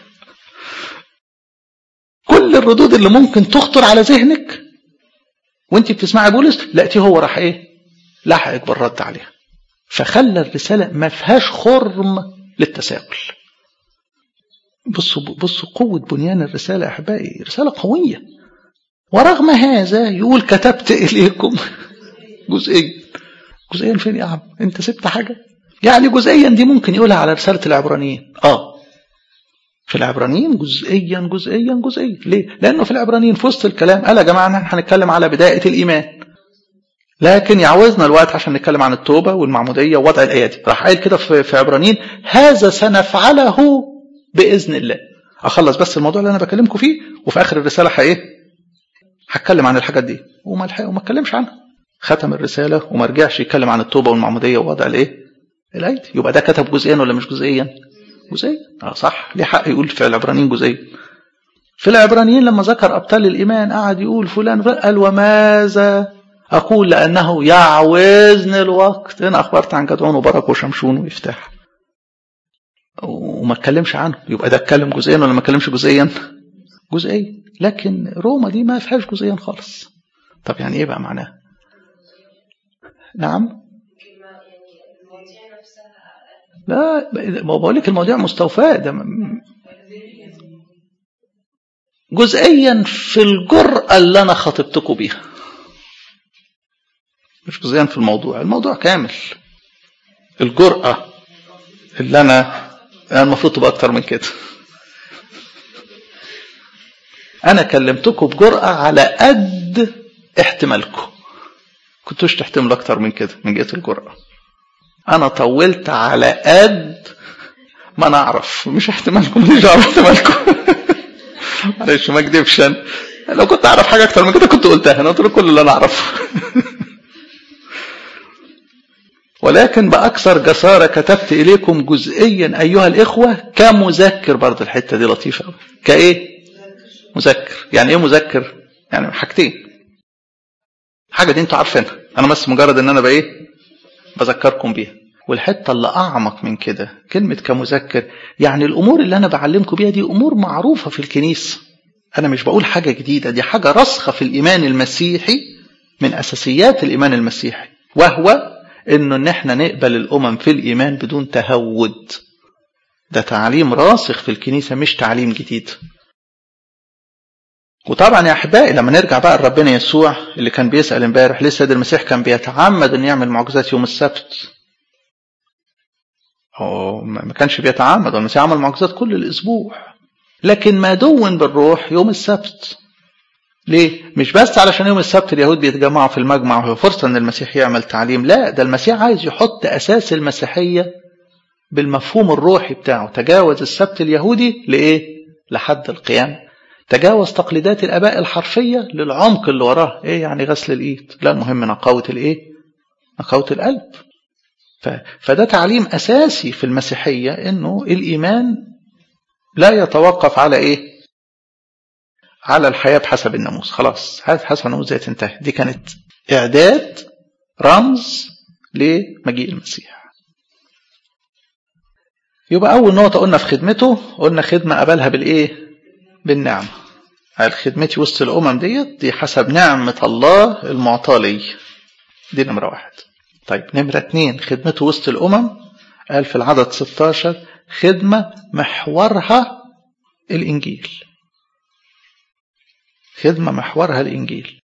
كل الردود اللي ممكن تخطر على ذهنك وانت بتسمعي بولس لقيتيه هو راح ايه لحقك بالرد عليها فخلى الرسالة ما فيهاش خرم للتساؤل بصوا بصوا قوة بنيان الرسالة يا أحبائي رسالة قوية ورغم هذا يقول كتبت إليكم جزئيا جزئيا فين يا عم أنت سبت حاجة يعني جزئيا دي ممكن يقولها على رسالة العبرانيين آه في العبرانيين جزئيا جزئيا جزئيا ليه؟ لأنه في العبرانيين في وسط الكلام قال يا جماعة احنا هنتكلم على بداية الإيمان لكن يعوزنا الوقت عشان نتكلم عن التوبة والمعمودية ووضع الأيادي راح قايل كده في عبرانيين هذا سنفعله بإذن الله أخلص بس الموضوع اللي أنا بكلمكم فيه وفي آخر الرسالة إيه هتكلم عن الحاجات دي وما الحق وما اتكلمش عنها ختم الرسالة وما رجعش يتكلم عن التوبة والمعمودية ووضع الإيه الأيدي يبقى ده كتب جزئيا ولا مش جزئيا جزئيا اه صح ليه حق يقول في العبرانيين جزئيا في العبرانيين لما ذكر أبطال الإيمان قعد يقول فلان قال وماذا أقول لأنه يعوزني الوقت إن أخبرت عن جدعون وبرك وشمشون ويفتح وما اتكلمش عنه يبقى ده اتكلم جزئيا ولا ما اتكلمش جزئيا جزئيا لكن روما دي ما فيهاش جزئيا خالص طب يعني ايه بقى معناه نعم لا ما بقول لك المواضيع مستوفاة ده جزئيا في الجرأة اللي أنا خاطبتكم بيها مش جزئيا في الموضوع الموضوع كامل الجرأة اللي أنا أنا المفروض تبقى أكتر من كده أنا كلمتكم بجرأة على قد احتمالكم كنتوش تحتملوا أكتر من كده من جهة الجرأة أنا طولت على قد ما أنا أعرف مش احتمالكم مش أعرف احتمالكم معلش ما أكدبش أنا لو كنت أعرف حاجة أكتر من كده كنت قلتها أنا قلت له كل اللي أنا أعرفه ولكن بأكثر جسارة كتبت إليكم جزئيا أيها الإخوة كمذكر برضه الحتة دي لطيفة كإيه؟ مذكر يعني إيه مذكر؟ يعني حاجتين حاجة دي أنتوا عارفينها أنا بس مجرد إن أنا بإيه؟ بذكركم بيها والحتة اللي أعمق من كده كلمة كمذكر يعني الأمور اللي أنا بعلمكم بيها دي أمور معروفة في الكنيسة أنا مش بقول حاجة جديدة دي حاجة راسخة في الإيمان المسيحي من أساسيات الإيمان المسيحي وهو انه ان احنا نقبل الامم في الايمان بدون تهود ده تعليم راسخ في الكنيسة مش تعليم جديد وطبعا يا احبائي لما نرجع بقى لربنا يسوع اللي كان بيسال امبارح ليه السيد المسيح كان بيتعمد انه يعمل معجزات يوم السبت هو ما كانش بيتعمد المسيح عمل معجزات كل الاسبوع لكن ما دون بالروح يوم السبت ليه؟ مش بس علشان يوم السبت اليهود بيتجمعوا في المجمع وهي فرصة ان المسيح يعمل تعليم لا ده المسيح عايز يحط اساس المسيحية بالمفهوم الروحي بتاعه تجاوز السبت اليهودي لايه؟ لحد القيامة تجاوز تقليدات الاباء الحرفية للعمق اللي وراه ايه يعني غسل الايد لا المهم نقاوة الايه؟ نقاوة القلب ف... فده تعليم اساسي في المسيحية انه الايمان لا يتوقف على ايه؟ على الحياة بحسب الناموس خلاص حسب الناموس زي تنتهي دي كانت إعداد رمز لمجيء المسيح يبقى أول نقطة قلنا في خدمته قلنا خدمة قبلها بالإيه بالنعمة قال خدمتي وسط الأمم ديت دي حسب نعمة الله المعطاة لي دي نمرة واحد طيب نمرة اتنين خدمته وسط الأمم قال في العدد 16 خدمة محورها الإنجيل خدمة محورها الإنجيل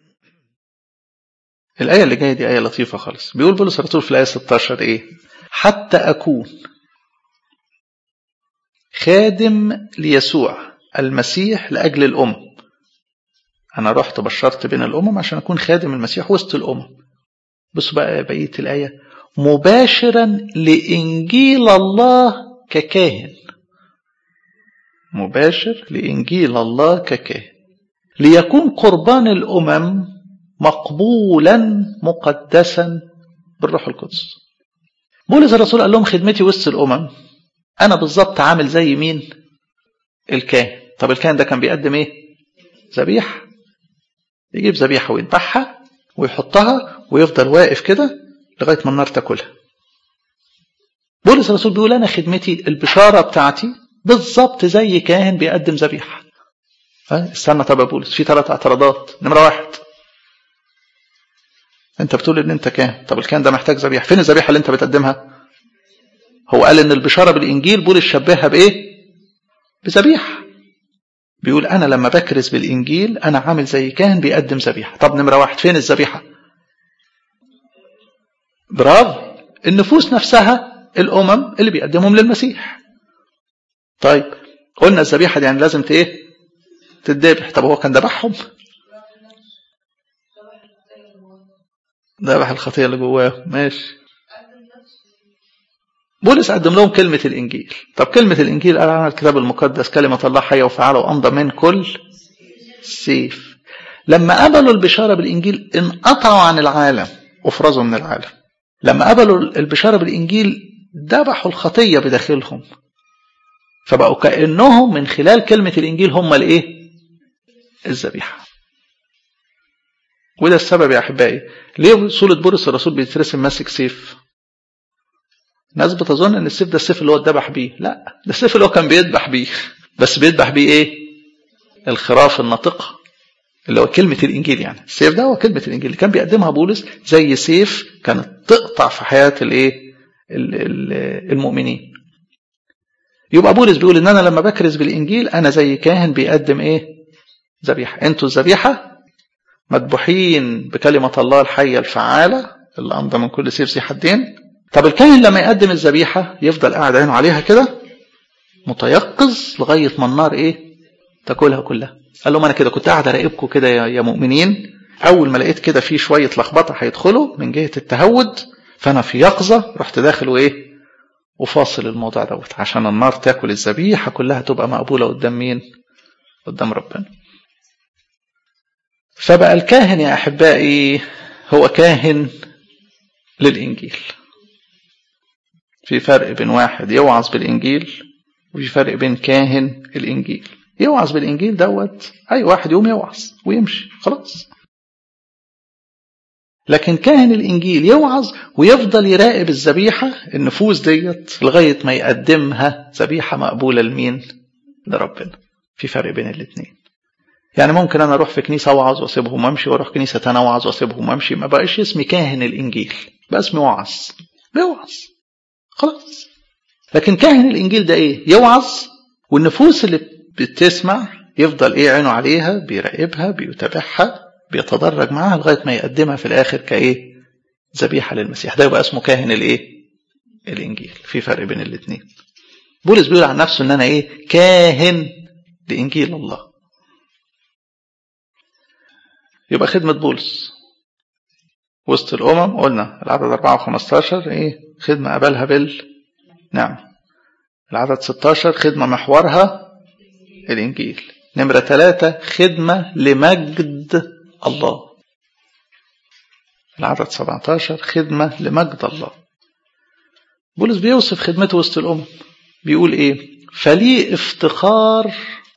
الآية اللي جاية دي آية لطيفة خالص بيقول بولس الرسول في الآية 16 إيه حتى أكون خادم ليسوع المسيح لأجل الأمم أنا رحت بشرت بين الأمم عشان أكون خادم المسيح وسط الأمم بصوا بقى بقية الآية مباشرا لإنجيل الله ككاهن مباشر لإنجيل الله ككاهن ليكون قربان الأمم مقبولا مقدسا بالروح القدس بولس الرسول قال لهم خدمتي وسط الأمم أنا بالظبط عامل زي مين الكاهن طب الكاهن ده كان بيقدم إيه ذبيحة يجيب ذبيحة ويذبحها ويحطها ويفضل واقف كده لغاية ما النار تاكلها بولس الرسول بيقول أنا خدمتي البشارة بتاعتي بالظبط زي كاهن بيقدم ذبيحة استنى طب يا بولس في ثلاث اعتراضات نمره واحد انت بتقول ان انت كاهن طب الكاهن ده محتاج ذبيحه فين الذبيحه اللي انت بتقدمها هو قال ان البشاره بالانجيل بولس شبهها بايه بذبيحه بيقول انا لما بكرز بالانجيل انا عامل زي كاهن بيقدم ذبيحه طب نمره واحد فين الذبيحه برافو النفوس نفسها الامم اللي بيقدمهم للمسيح طيب قلنا الذبيحه دي يعني لازم ايه تتذبح طب هو كان ذبحهم ذبح الخطيه اللي جواه ماشي بولس قدم لهم كلمة الإنجيل طب كلمة الإنجيل قال عنها الكتاب المقدس كلمة الله حية وفعالة وأمضى من كل سيف لما قبلوا البشارة بالإنجيل انقطعوا عن العالم وافرزوا من العالم لما قبلوا البشارة بالإنجيل ذبحوا الخطية بداخلهم فبقوا كأنهم من خلال كلمة الإنجيل هم الإيه الذبيحة وده السبب يا أحبائي ليه صورة بولس الرسول بيترسم ماسك سيف ناس بتظن ان السيف ده السيف اللي هو اتذبح بيه لا ده السيف اللي هو كان بيذبح بيه بس بيذبح بيه ايه الخراف الناطقة اللي هو كلمة الإنجيل يعني السيف ده هو كلمة الإنجيل اللي كان بيقدمها بولس زي سيف كانت تقطع في حياة الإيه المؤمنين يبقى بولس بيقول إن أنا لما بكرز بالإنجيل أنا زي كاهن بيقدم إيه ذبيحة أنتوا الذبيحة مذبوحين بكلمة الله الحية الفعالة اللي أمضى من كل سيف ذي حدين طب الكاهن لما يقدم الذبيحة يفضل قاعد عينه عليها كده متيقظ لغاية ما النار إيه تاكلها كلها قال لهم أنا كده كنت قاعد أراقبكم كده يا مؤمنين أول ما لقيت كده في شوية لخبطة هيدخلوا من جهة التهود فأنا في يقظة رحت داخل وإيه وفاصل الموضوع دوت عشان النار تاكل الذبيحة كلها تبقى مقبولة قدام مين قدام ربنا فبقى الكاهن يا أحبائي هو كاهن للإنجيل في فرق بين واحد يوعظ بالإنجيل وفي فرق بين كاهن الإنجيل يوعظ بالإنجيل دوت أي واحد يوم يوعظ ويمشي خلاص لكن كاهن الإنجيل يوعظ ويفضل يراقب الذبيحة النفوس ديت لغاية ما يقدمها ذبيحة مقبولة لمين لربنا في فرق بين الاثنين يعني ممكن أنا أروح في كنيسة أوعظ وأسيبهم وأمشي وأروح كنيسة تانية أوعظ وأسيبهم وأمشي ما بقاش اسمي كاهن الإنجيل بقى اسمي وعظ بيوعظ خلاص لكن كاهن الإنجيل ده إيه يوعظ والنفوس اللي بتسمع يفضل إيه عينه عليها بيراقبها بيتابعها بيتدرج معاها لغاية ما يقدمها في الآخر كإيه ذبيحة للمسيح ده يبقى اسمه كاهن الإيه الإنجيل في فرق بين الاثنين بولس بيقول عن نفسه إن أنا إيه كاهن لإنجيل الله يبقى خدمة بولس وسط الأمم قلنا العدد 4 و15 إيه خدمة قبلها بالنعم العدد 16 خدمة محورها الإنجيل نمرة ثلاثة خدمة لمجد الله العدد 17 خدمة لمجد الله بولس بيوصف خدمته وسط الأمم بيقول إيه فلي افتخار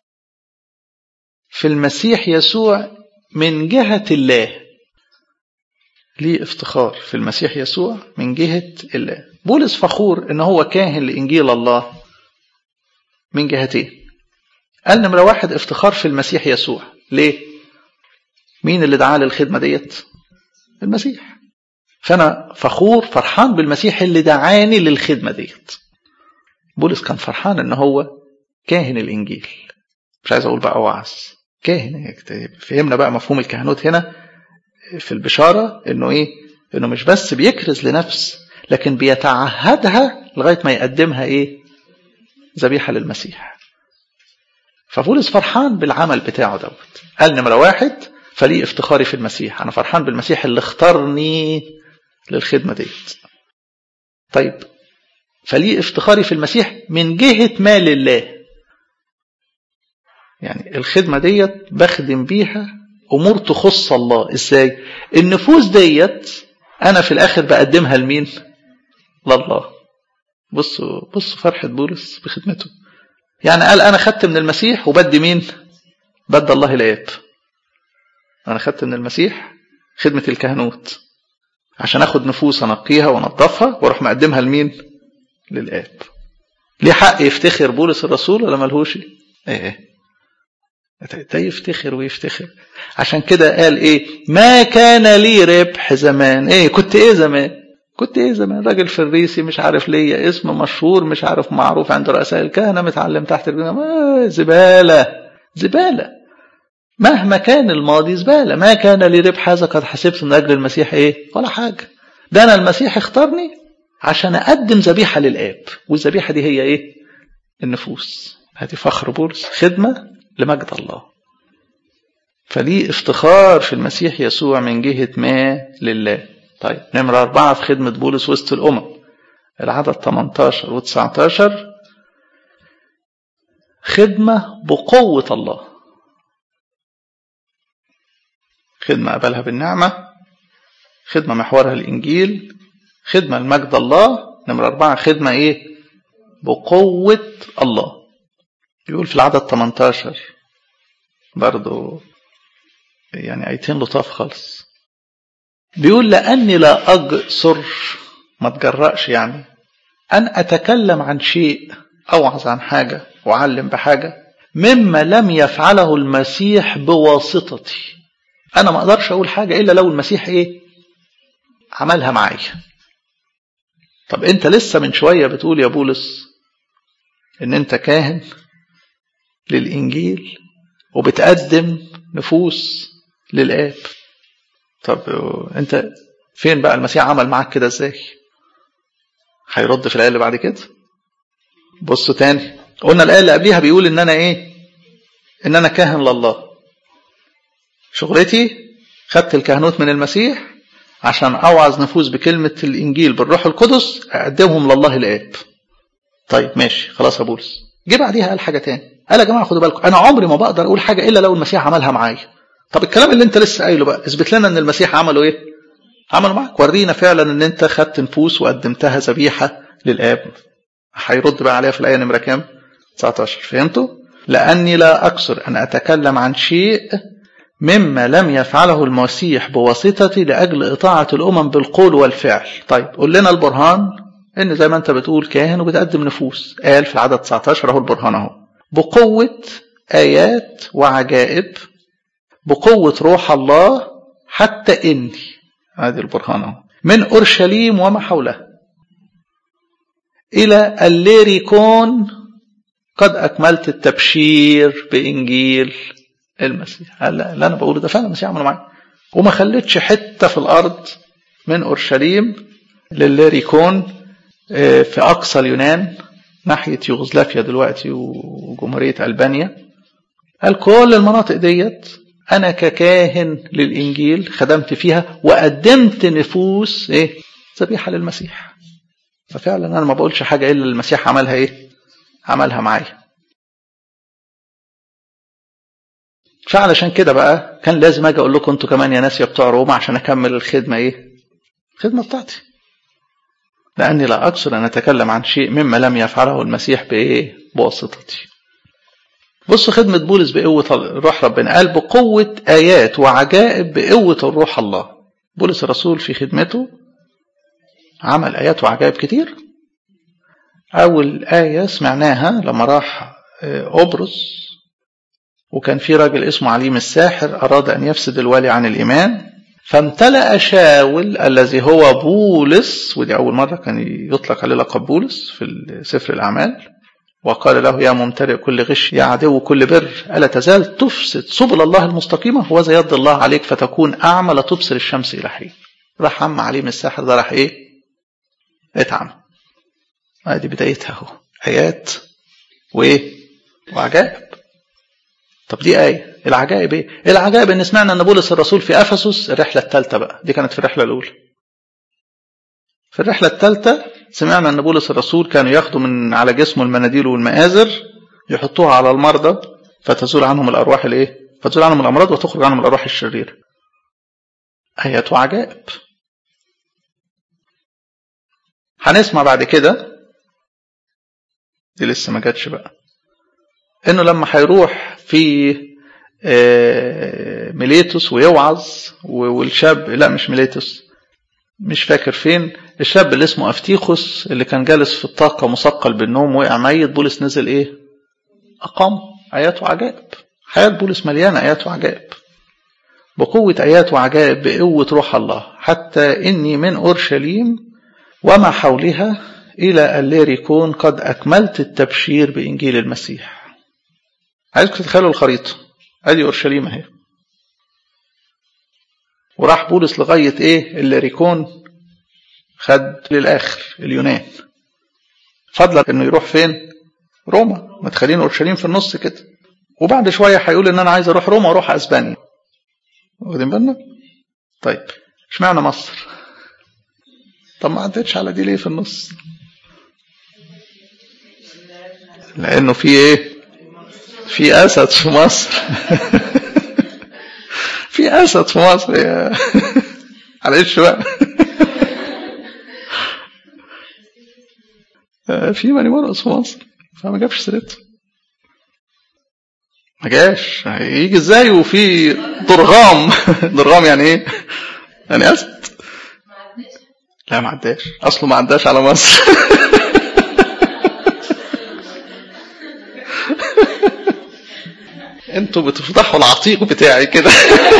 في المسيح يسوع من جهة الله ليه افتخار في المسيح يسوع من جهة الله بولس فخور ان هو كاهن لإنجيل الله من جهتين قال نمرة واحد افتخار في المسيح يسوع ليه مين اللي دعاه للخدمة ديت المسيح فأنا فخور فرحان بالمسيح اللي دعاني للخدمة ديت بولس كان فرحان ان هو كاهن الإنجيل مش عايز أقول بقى وعظ كاهن فهمنا بقى مفهوم الكهنوت هنا في البشارة انه ايه انه مش بس بيكرز لنفس لكن بيتعهدها لغاية ما يقدمها ايه ذبيحة للمسيح فبولس فرحان بالعمل بتاعه دوت قال نمرة واحد فلي افتخاري في المسيح انا فرحان بالمسيح اللي اختارني للخدمة ديت طيب فلي افتخاري في المسيح من جهة ما لله يعني الخدمة ديت بخدم بيها أمور تخص الله إزاي النفوس ديت أنا في الآخر بقدمها لمين لله بصوا بصوا فرحة بولس بخدمته يعني قال أنا خدت من المسيح وبدي مين بدي الله الآب أنا خدت من المسيح خدمة الكهنوت عشان أخد نفوس أنقيها وأنظفها وأروح مقدمها لمين للآب ليه حق يفتخر بولس الرسول ولا ملهوش ايه ده يفتخر ويفتخر عشان كده قال ايه ما كان لي ربح زمان ايه كنت ايه زمان كنت ايه زمان راجل فريسي مش عارف ليا اسم مشهور مش عارف معروف عند رؤساء الكهنة متعلم تحت الجنة زبالة زبالة مهما كان الماضي زبالة ما كان لي ربح هذا قد حسبت من أجل المسيح ايه ولا حاجة ده أنا المسيح اختارني عشان أقدم ذبيحة للآب والذبيحة دي هي ايه النفوس هذه فخر بولس خدمة لمجد الله فليه افتخار في المسيح يسوع من جهة ما لله طيب نمرة أربعة في خدمة بولس وسط الأمم العدد 18 و 19 خدمة بقوة الله خدمة قبلها بالنعمة خدمة محورها الإنجيل خدمة لمجد الله نمرة أربعة خدمة إيه بقوة الله يقول في العدد 18 برضو يعني ايتين لطاف خالص بيقول لأني لا أجسر ما تجرأش يعني أن أتكلم عن شيء أوعظ عن حاجة وأعلم بحاجة مما لم يفعله المسيح بواسطتي انا ما اقدرش اقول حاجه الا لو المسيح ايه عملها معايا طب انت لسه من شويه بتقول يا بولس ان انت كاهن للانجيل وبتقدم نفوس للاب طب انت فين بقى المسيح عمل معاك كده ازاي هيرد في الايه اللي بعد كده بصوا تاني قلنا الايه اللي قبليها بيقول ان انا ايه ان انا كاهن لله شغلتي خدت الكهنوت من المسيح عشان اوعظ نفوس بكلمه الانجيل بالروح القدس اقدمهم لله الاب طيب ماشي خلاص يا بولس جه بعديها قال حاجه تاني قال يا جماعه خدوا بالكم انا عمري ما بقدر اقول حاجه الا لو المسيح عملها معايا طب الكلام اللي انت لسه قايله بقى اثبت لنا ان المسيح عمله ايه عمله معاك ورينا فعلا ان انت خدت نفوس وقدمتها ذبيحه للاب هيرد بقى عليها في الايه نمره كام 19 فهمتوا لاني لا اقصر ان اتكلم عن شيء مما لم يفعله المسيح بواسطتي لاجل اطاعه الامم بالقول والفعل طيب قول لنا البرهان ان زي ما انت بتقول كاهن وبتقدم نفوس قال في العدد 19 اهو البرهان اهو بقوه ايات وعجائب بقوه روح الله حتى اني هذه البرهان اهو من اورشليم وما حولها الى الليريكون قد اكملت التبشير بانجيل المسيح قال لا اللي انا بقوله ده فعلا المسيح عمله معايا وما خليتش حته في الارض من اورشليم لليريكون في اقصى اليونان ناحيه يوغوسلافيا دلوقتي وجمهوريه البانيا قال كل المناطق ديت انا ككاهن للانجيل خدمت فيها وقدمت نفوس ايه ذبيحه للمسيح ففعلا انا ما بقولش حاجه الا المسيح عملها ايه عملها معايا فعلشان كده بقى كان لازم اجي اقول لكم انتوا كمان يا ناس يا بتوع روما عشان اكمل الخدمه ايه الخدمه بتاعتي لاني لا اقصد ان اتكلم عن شيء مما لم يفعله المسيح بايه بواسطتي بصوا خدمة بولس بقوة روح ربنا قال بقوة آيات وعجائب بقوة الروح الله بولس الرسول في خدمته عمل آيات وعجائب كتير أول آية سمعناها لما راح أبرص وكان في راجل اسمه عليم الساحر أراد أن يفسد الوالي عن الإيمان فامتلأ شاول الذي هو بولس ودي أول مرة كان يطلق عليه لقب بولس في سفر الأعمال وقال له يا ممتلئ كل غش يا عدو كل بر ألا تزال تفسد سبل الله المستقيمة هو زي يد الله عليك فتكون أعمى لا تبصر الشمس إلى حين راح عم عليم الساحر ده راح إيه اتعمى ادي بدايتها اهو ايات وايه وعجائب طب دي ايه العجائب ايه العجائب ان سمعنا ان بولس الرسول في افسس الرحله الثالثه بقى دي كانت في الرحله الاولى في الرحله الثالثه سمعنا ان بولس الرسول كانوا ياخدوا من على جسمه المناديل والمآزر يحطوها على المرضى فتزول عنهم الارواح الايه فتزول عنهم الامراض وتخرج عنهم الارواح الشريره ايات وعجائب هنسمع بعد كده دي لسه ما جاتش بقى انه لما هيروح في ميليتوس ويوعظ والشاب لا مش ميليتوس مش فاكر فين الشاب اللي اسمه افتيخوس اللي كان جالس في الطاقه مثقل بالنوم وقع ميت بولس نزل ايه اقام ايات وعجائب حياه بولس مليانه ايات وعجائب بقوه ايات وعجائب بقوه روح الله حتى اني من اورشليم وما حولها إلى الليريكون قد أكملت التبشير بإنجيل المسيح عايزكم تتخيلوا الخريطة أدي أورشليم أهي وراح بولس لغاية إيه الليريكون خد للآخر اليونان فضلا إنه يروح فين روما ما تخلين أورشليم في النص كده وبعد شوية هيقول إن أنا عايز أروح روما وأروح أسبانيا واخدين بالنا طيب اشمعنى مصر طب ما عدتش على دي ليه في النص لانه في ايه في اسد في مصر في اسد في مصر يا معلش بقى في ماني مرقص في مصر فما جابش سيرته ما جاش هيجي ازاي وفي ضرغام ضرغام يعني ايه يعني اسد لا ما عداش اصله ما عداش على مصر انتوا بتفضحوا العتيق بتاعي كده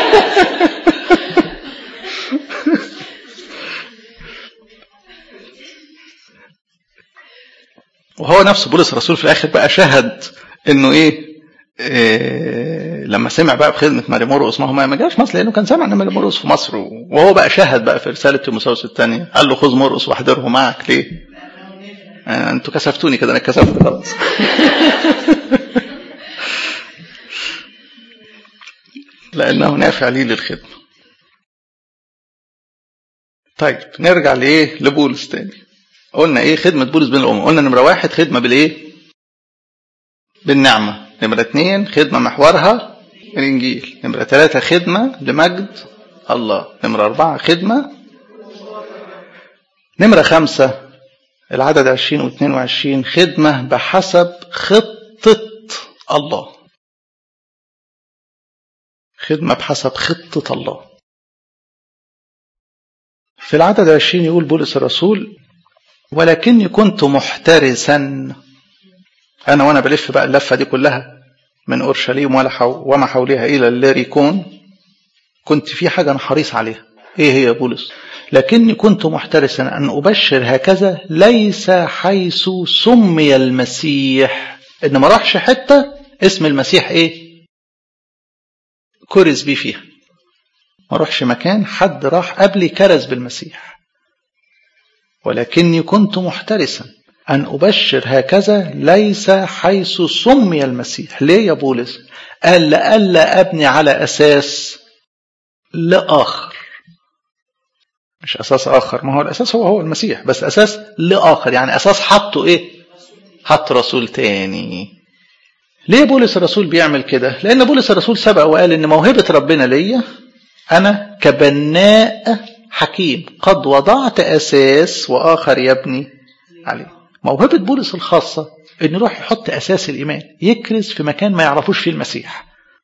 وهو نفسه بولس الرسول في الاخر بقى شهد انه ايه, إيه لما سمع بقى بخدمه ماري مرقس ما هو ما جاش مصر لانه كان سامع ان ماري مرقس في مصر وهو بقى شهد بقى في رساله تيموثاوس الثانيه قال له خذ مرقس واحضره معك ليه؟ آه انتوا كسفتوني كده انا كسفت خلاص لانه نافع لي للخدمه طيب نرجع لايه لبولس تاني قلنا ايه خدمة بولس بين الأمم قلنا نمرة واحد خدمة بالايه بالنعمة نمرة اتنين خدمة محورها الإنجيل نمرة ثلاثة خدمة لمجد الله نمرة أربعة خدمة نمرة خمسة العدد عشرين واثنين وعشرين خدمة بحسب خطة الله خدمة بحسب خطة الله في العدد عشرين يقول بولس الرسول ولكني كنت محترسا أنا وأنا بلف بقى اللفة دي كلها من أورشليم وما حولها إلى الليريكون كنت في حاجة أنا حريص عليها إيه هي بولس لكني كنت محترسا أن أبشر هكذا ليس حيث سمي المسيح إن ما راحش حتة اسم المسيح إيه كرز بيه فيها ما روحش مكان حد راح قبلي كرز بالمسيح ولكني كنت محترسا أن أبشر هكذا ليس حيث سمي المسيح ليه يا بولس قال لألا أبني على أساس لآخر مش أساس آخر ما هو الأساس هو هو المسيح بس أساس لآخر يعني أساس حطه إيه حط رسول تاني ليه بولس الرسول بيعمل كده لأن بولس الرسول سبق وقال إن موهبة ربنا ليا أنا كبناء حكيم قد وضعت أساس وآخر يبني عليه موهبة بولس الخاصة إنه يروح يحط أساس الإيمان يكرز في مكان ما يعرفوش فيه المسيح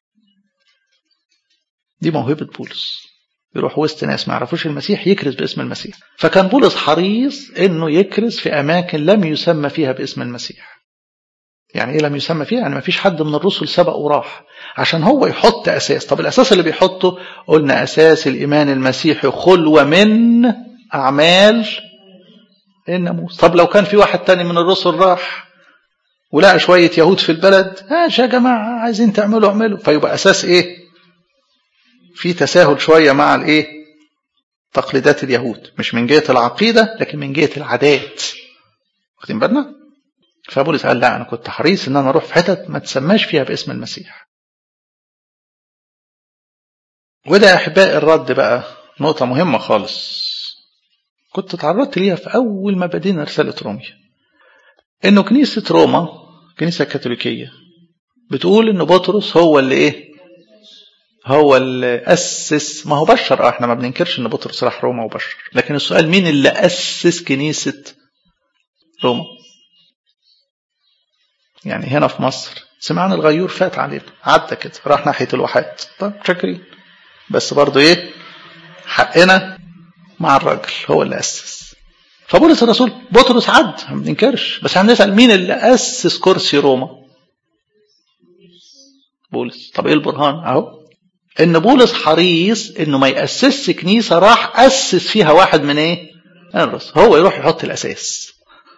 دي موهبة بولس يروح وسط ناس ما يعرفوش المسيح يكرز باسم المسيح فكان بولس حريص إنه يكرز في أماكن لم يسمى فيها باسم المسيح يعني إيه لم يسمى فيها يعني ما فيش حد من الرسل سبق وراح عشان هو يحط أساس طب الأساس اللي بيحطه قلنا أساس الإيمان المسيحي خلوة من أعمال الناموس طب لو كان في واحد تاني من الرسل راح ولقى شوية يهود في البلد ها يا جماعة عايزين تعملوا اعملوا فيبقى أساس إيه في تساهل شوية مع الإيه تقليدات اليهود مش من جهة العقيدة لكن من جهة العادات واخدين بالنا فبولس قال لا أنا كنت حريص إن أنا أروح في حتت ما تسماش فيها باسم المسيح وده يا أحبائي الرد بقى نقطة مهمة خالص كنت تعرضت ليها في أول ما بدينا رسالة روميا إنه كنيسة روما كنيسة كاثوليكية بتقول إن بطرس هو اللي إيه هو اللي أسس ما هو بشر اه احنا ما بننكرش إن بطرس راح روما وبشر لكن السؤال مين اللي أسس كنيسة روما يعني هنا في مصر سمعنا الغيور فات علينا عدى كده راح ناحية الواحات طب شاكرين بس برضه ايه حقنا مع الراجل هو اللي أسس فبولس الرسول بطرس عد ما بننكرش بس هنسأل مين اللي أسس كرسي روما بولس طب ايه البرهان اهو ان بولس حريص انه ما يأسسش كنيسة راح أسس فيها واحد من ايه الرسل هو يروح يحط الأساس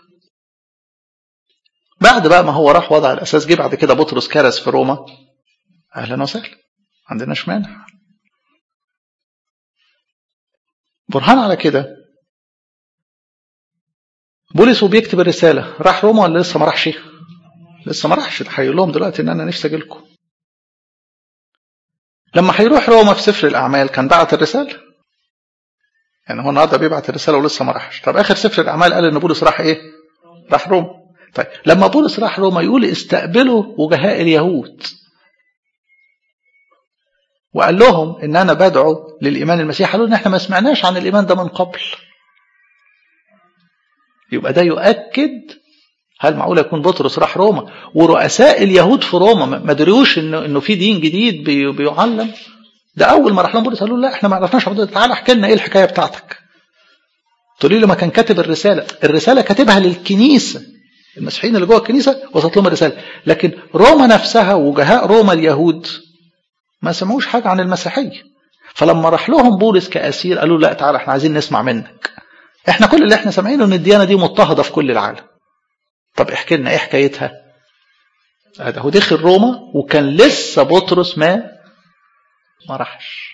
بعد بقى ما هو راح وضع الأساس جه بعد كده بطرس كرس في روما أهلا وسهلا ما عندناش مانع برهان على كده بولس وبيكتب الرسالة راح روما ولا لسه ما راحش لسه ما راحش هيقول لهم دلوقتي ان انا نفسي اجي لكم لما هيروح روما في سفر الاعمال كان بعت الرسالة يعني هو النهارده بيبعت الرسالة ولسه ما راحش طب اخر سفر الاعمال قال ان بولس راح ايه راح روما طيب لما بولس راح روما يقول استقبلوا وجهاء اليهود وقال لهم ان انا بدعو للايمان المسيحي قالوا ان احنا ما سمعناش عن الايمان ده من قبل يبقى ده يؤكد هل معقول يكون بطرس راح روما ورؤساء اليهود في روما ما دريوش انه انه في دين جديد بي بيعلم ده اول ما راح لهم بولس قالوا لا احنا ما عرفناش تعالى احكي لنا ايه الحكايه بتاعتك تقولي له ما كان كاتب الرساله الرساله كاتبها للكنيسه المسيحيين اللي جوه الكنيسة وصلت لهم الرسالة لكن روما نفسها وجهاء روما اليهود ما سمعوش حاجة عن المسيحية فلما راح لهم بولس كأسير قالوا لا تعالى احنا عايزين نسمع منك احنا كل اللي احنا سامعينه ان الديانة دي مضطهدة في كل العالم طب احكي لنا ايه حكايتها هذا هو دخل روما وكان لسه بطرس ما ما راحش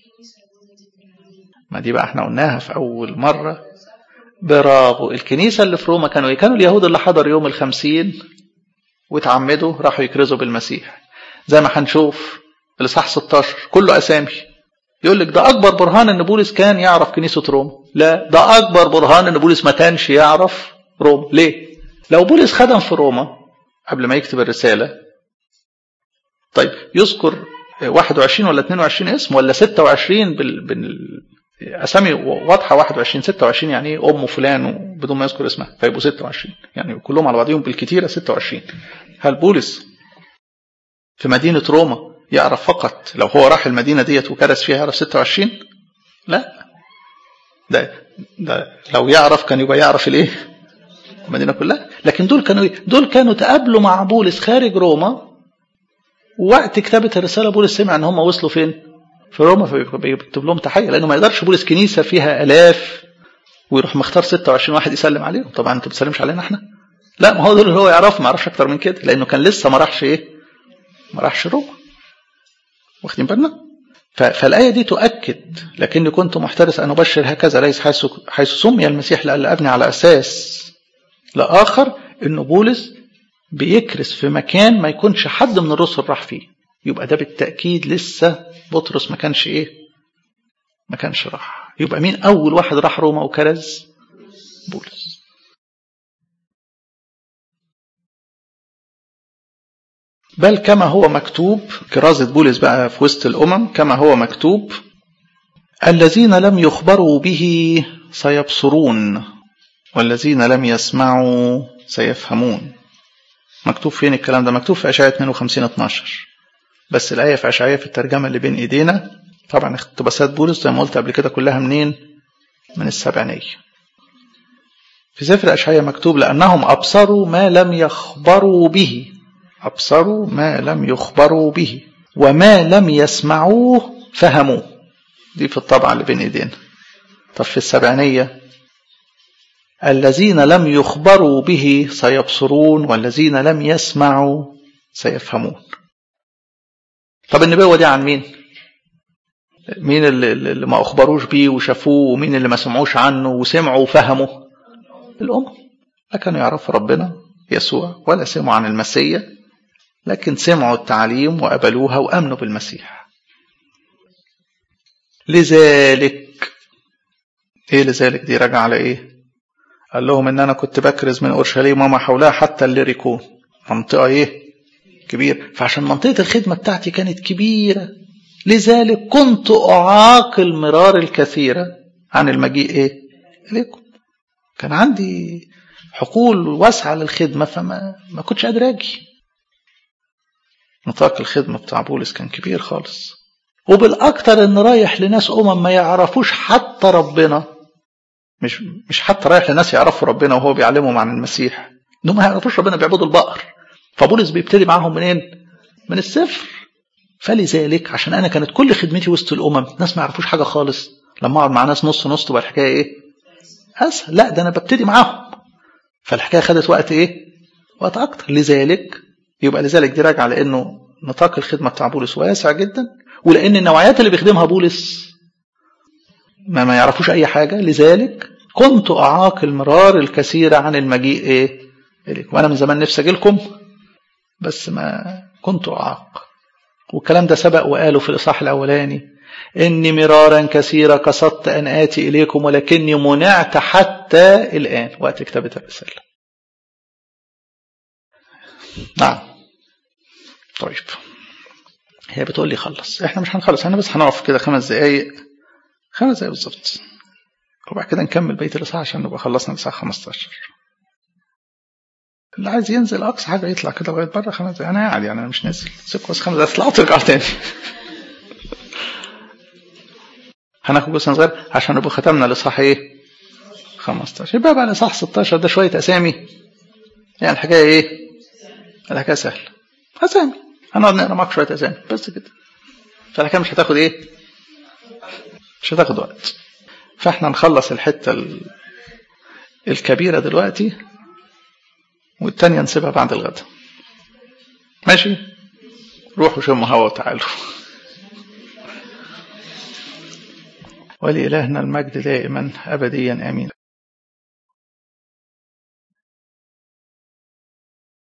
ما دي بقى احنا قلناها في اول مرة برافو الكنيسة اللي في روما كانوا ايه كانوا اليهود اللي حضروا يوم الخمسين وتعمدوا راحوا يكرزوا بالمسيح زي ما هنشوف الاصحاح 16 كله اسامي يقول لك ده اكبر برهان ان بولس كان يعرف كنيسه روما لا ده اكبر برهان ان بولس ما كانش يعرف روما ليه لو بولس خدم في روما قبل ما يكتب الرساله طيب يذكر 21 ولا 22 اسم ولا 26 بال... بال... اسامي واضحه 21 26 يعني ايه ام فلان بدون ما يذكر اسمها فيبقوا 26 يعني كلهم على بعضهم بالكثيره 26 هل بولس في مدينه روما يعرف فقط لو هو راح المدينه ديت وكرس فيها يعرف 26 لا ده ده لو يعرف كان يبقى يعرف الايه المدينه كلها لكن دول كانوا ايه دول كانوا تقابلوا مع بولس خارج روما وقت كتابه الرساله بولس سمع ان هم وصلوا فين في روما فبيكتب لهم تحيه لانه ما يقدرش بولس كنيسه فيها الاف ويروح مختار 26 واحد يسلم عليهم طبعا انت ما بتسلمش علينا احنا لا ما هو دول اللي هو يعرف ما يعرفش اكتر من كده لانه كان لسه ما راحش ايه ما راحش روما واخدين بالنا فالآية دي تؤكد لكني كنت محترس أن أبشر هكذا ليس حيث, حيث سمي المسيح لألا أبني على أساس لآخر أن بولس بيكرس في مكان ما يكونش حد من الرسل راح فيه يبقى ده بالتأكيد لسه بطرس ما كانش إيه ما كانش راح يبقى مين أول واحد راح روما وكرز بولس بل كما هو مكتوب كرازة بولس بقى في وسط الأمم كما هو مكتوب الذين لم يخبروا به سيبصرون والذين لم يسمعوا سيفهمون مكتوب فين الكلام ده مكتوب في أشعية 52 12 بس الآية في أشعية في الترجمة اللي بين إيدينا طبعا اقتباسات بولس زي ما قلت قبل كده كلها منين من السبعينية في سفر أشعية مكتوب لأنهم أبصروا ما لم يخبروا به أبصروا ما لم يخبروا به وما لم يسمعوه فهموه دي في الطبعة اللي بين ايدينا طب في السبعينية الذين لم يخبروا به سيبصرون والذين لم يسمعوا سيفهمون طب النبوة دي عن مين مين اللي, اللي ما أخبروش بيه وشافوه ومين اللي ما سمعوش عنه وسمعوا وفهموا الأمم لا كانوا يعرفوا ربنا يسوع ولا سمعوا عن المسيح لكن سمعوا التعليم وقبلوها وأمنوا بالمسيح لذلك ايه لذلك دي راجعة على ايه قال لهم ان انا كنت بكرز من اورشليم وما حولها حتى الليريكون منطقة ايه كبيرة فعشان منطقة الخدمة بتاعتي كانت كبيرة لذلك كنت اعاقل مرار الكثيرة عن المجيء ايه اليكم كان عندي حقول واسعة للخدمة فما ما كنتش قادر اجي نطاق الخدمة بتاع بولس كان كبير خالص وبالأكتر إن رايح لناس أمم ما يعرفوش حتى ربنا مش مش حتى رايح لناس يعرفوا ربنا وهو بيعلمهم عن المسيح إنهم ما يعرفوش ربنا بيعبدوا البقر فبولس بيبتدي معاهم منين؟ من الصفر فلذلك عشان أنا كانت كل خدمتي وسط الأمم ناس ما يعرفوش حاجة خالص لما أقعد مع ناس نص نص تبقى الحكاية إيه؟ أسهل لا ده أنا ببتدي معاهم فالحكاية خدت وقت إيه؟ وقت أكتر لذلك يبقى لذلك دي راجعه لانه نطاق الخدمه بتاع بولس واسع جدا ولان النوعيات اللي بيخدمها بولس ما ما يعرفوش اي حاجه لذلك كنت اعاقل مرار الكثير عن المجيء ايه اليكم وانا من زمان نفسي اجي لكم بس ما كنت اعاق والكلام ده سبق وقاله في الاصحاح الاولاني اني مرارا كثيرا قصدت ان اتي اليكم ولكني منعت حتى الان وقت كتابه الرساله نعم طيب هي بتقول لي خلص احنا مش هنخلص احنا بس هنقف كده خمس دقايق خمس دقايق بالظبط وبعد كده نكمل بقيه الاصحاح عشان نبقى خلصنا الساعه 15 اللي عايز ينزل اقصى حاجه يطلع كده لغايه بره خمس دقايق انا قاعد يعني انا مش نازل سيبكم بس خمس دقايق اطلعوا ترجعوا تاني هناخد جزء صغير عشان نبقى ختمنا الاصحاح ايه 15 يبقى بقى الاصحاح 16 ده شويه اسامي يعني الحكاية إيه؟ الحكاية سهلة أسامي هنقعد نقرا معاك شوية أسامي بس كده فالحكاية مش هتاخد إيه؟ مش هتاخد وقت فإحنا نخلص الحتة ال... الكبيرة دلوقتي والتانية نسيبها بعد الغدا ماشي روحوا شموا هوا وتعالوا ولإلهنا المجد دائما أبديا آمين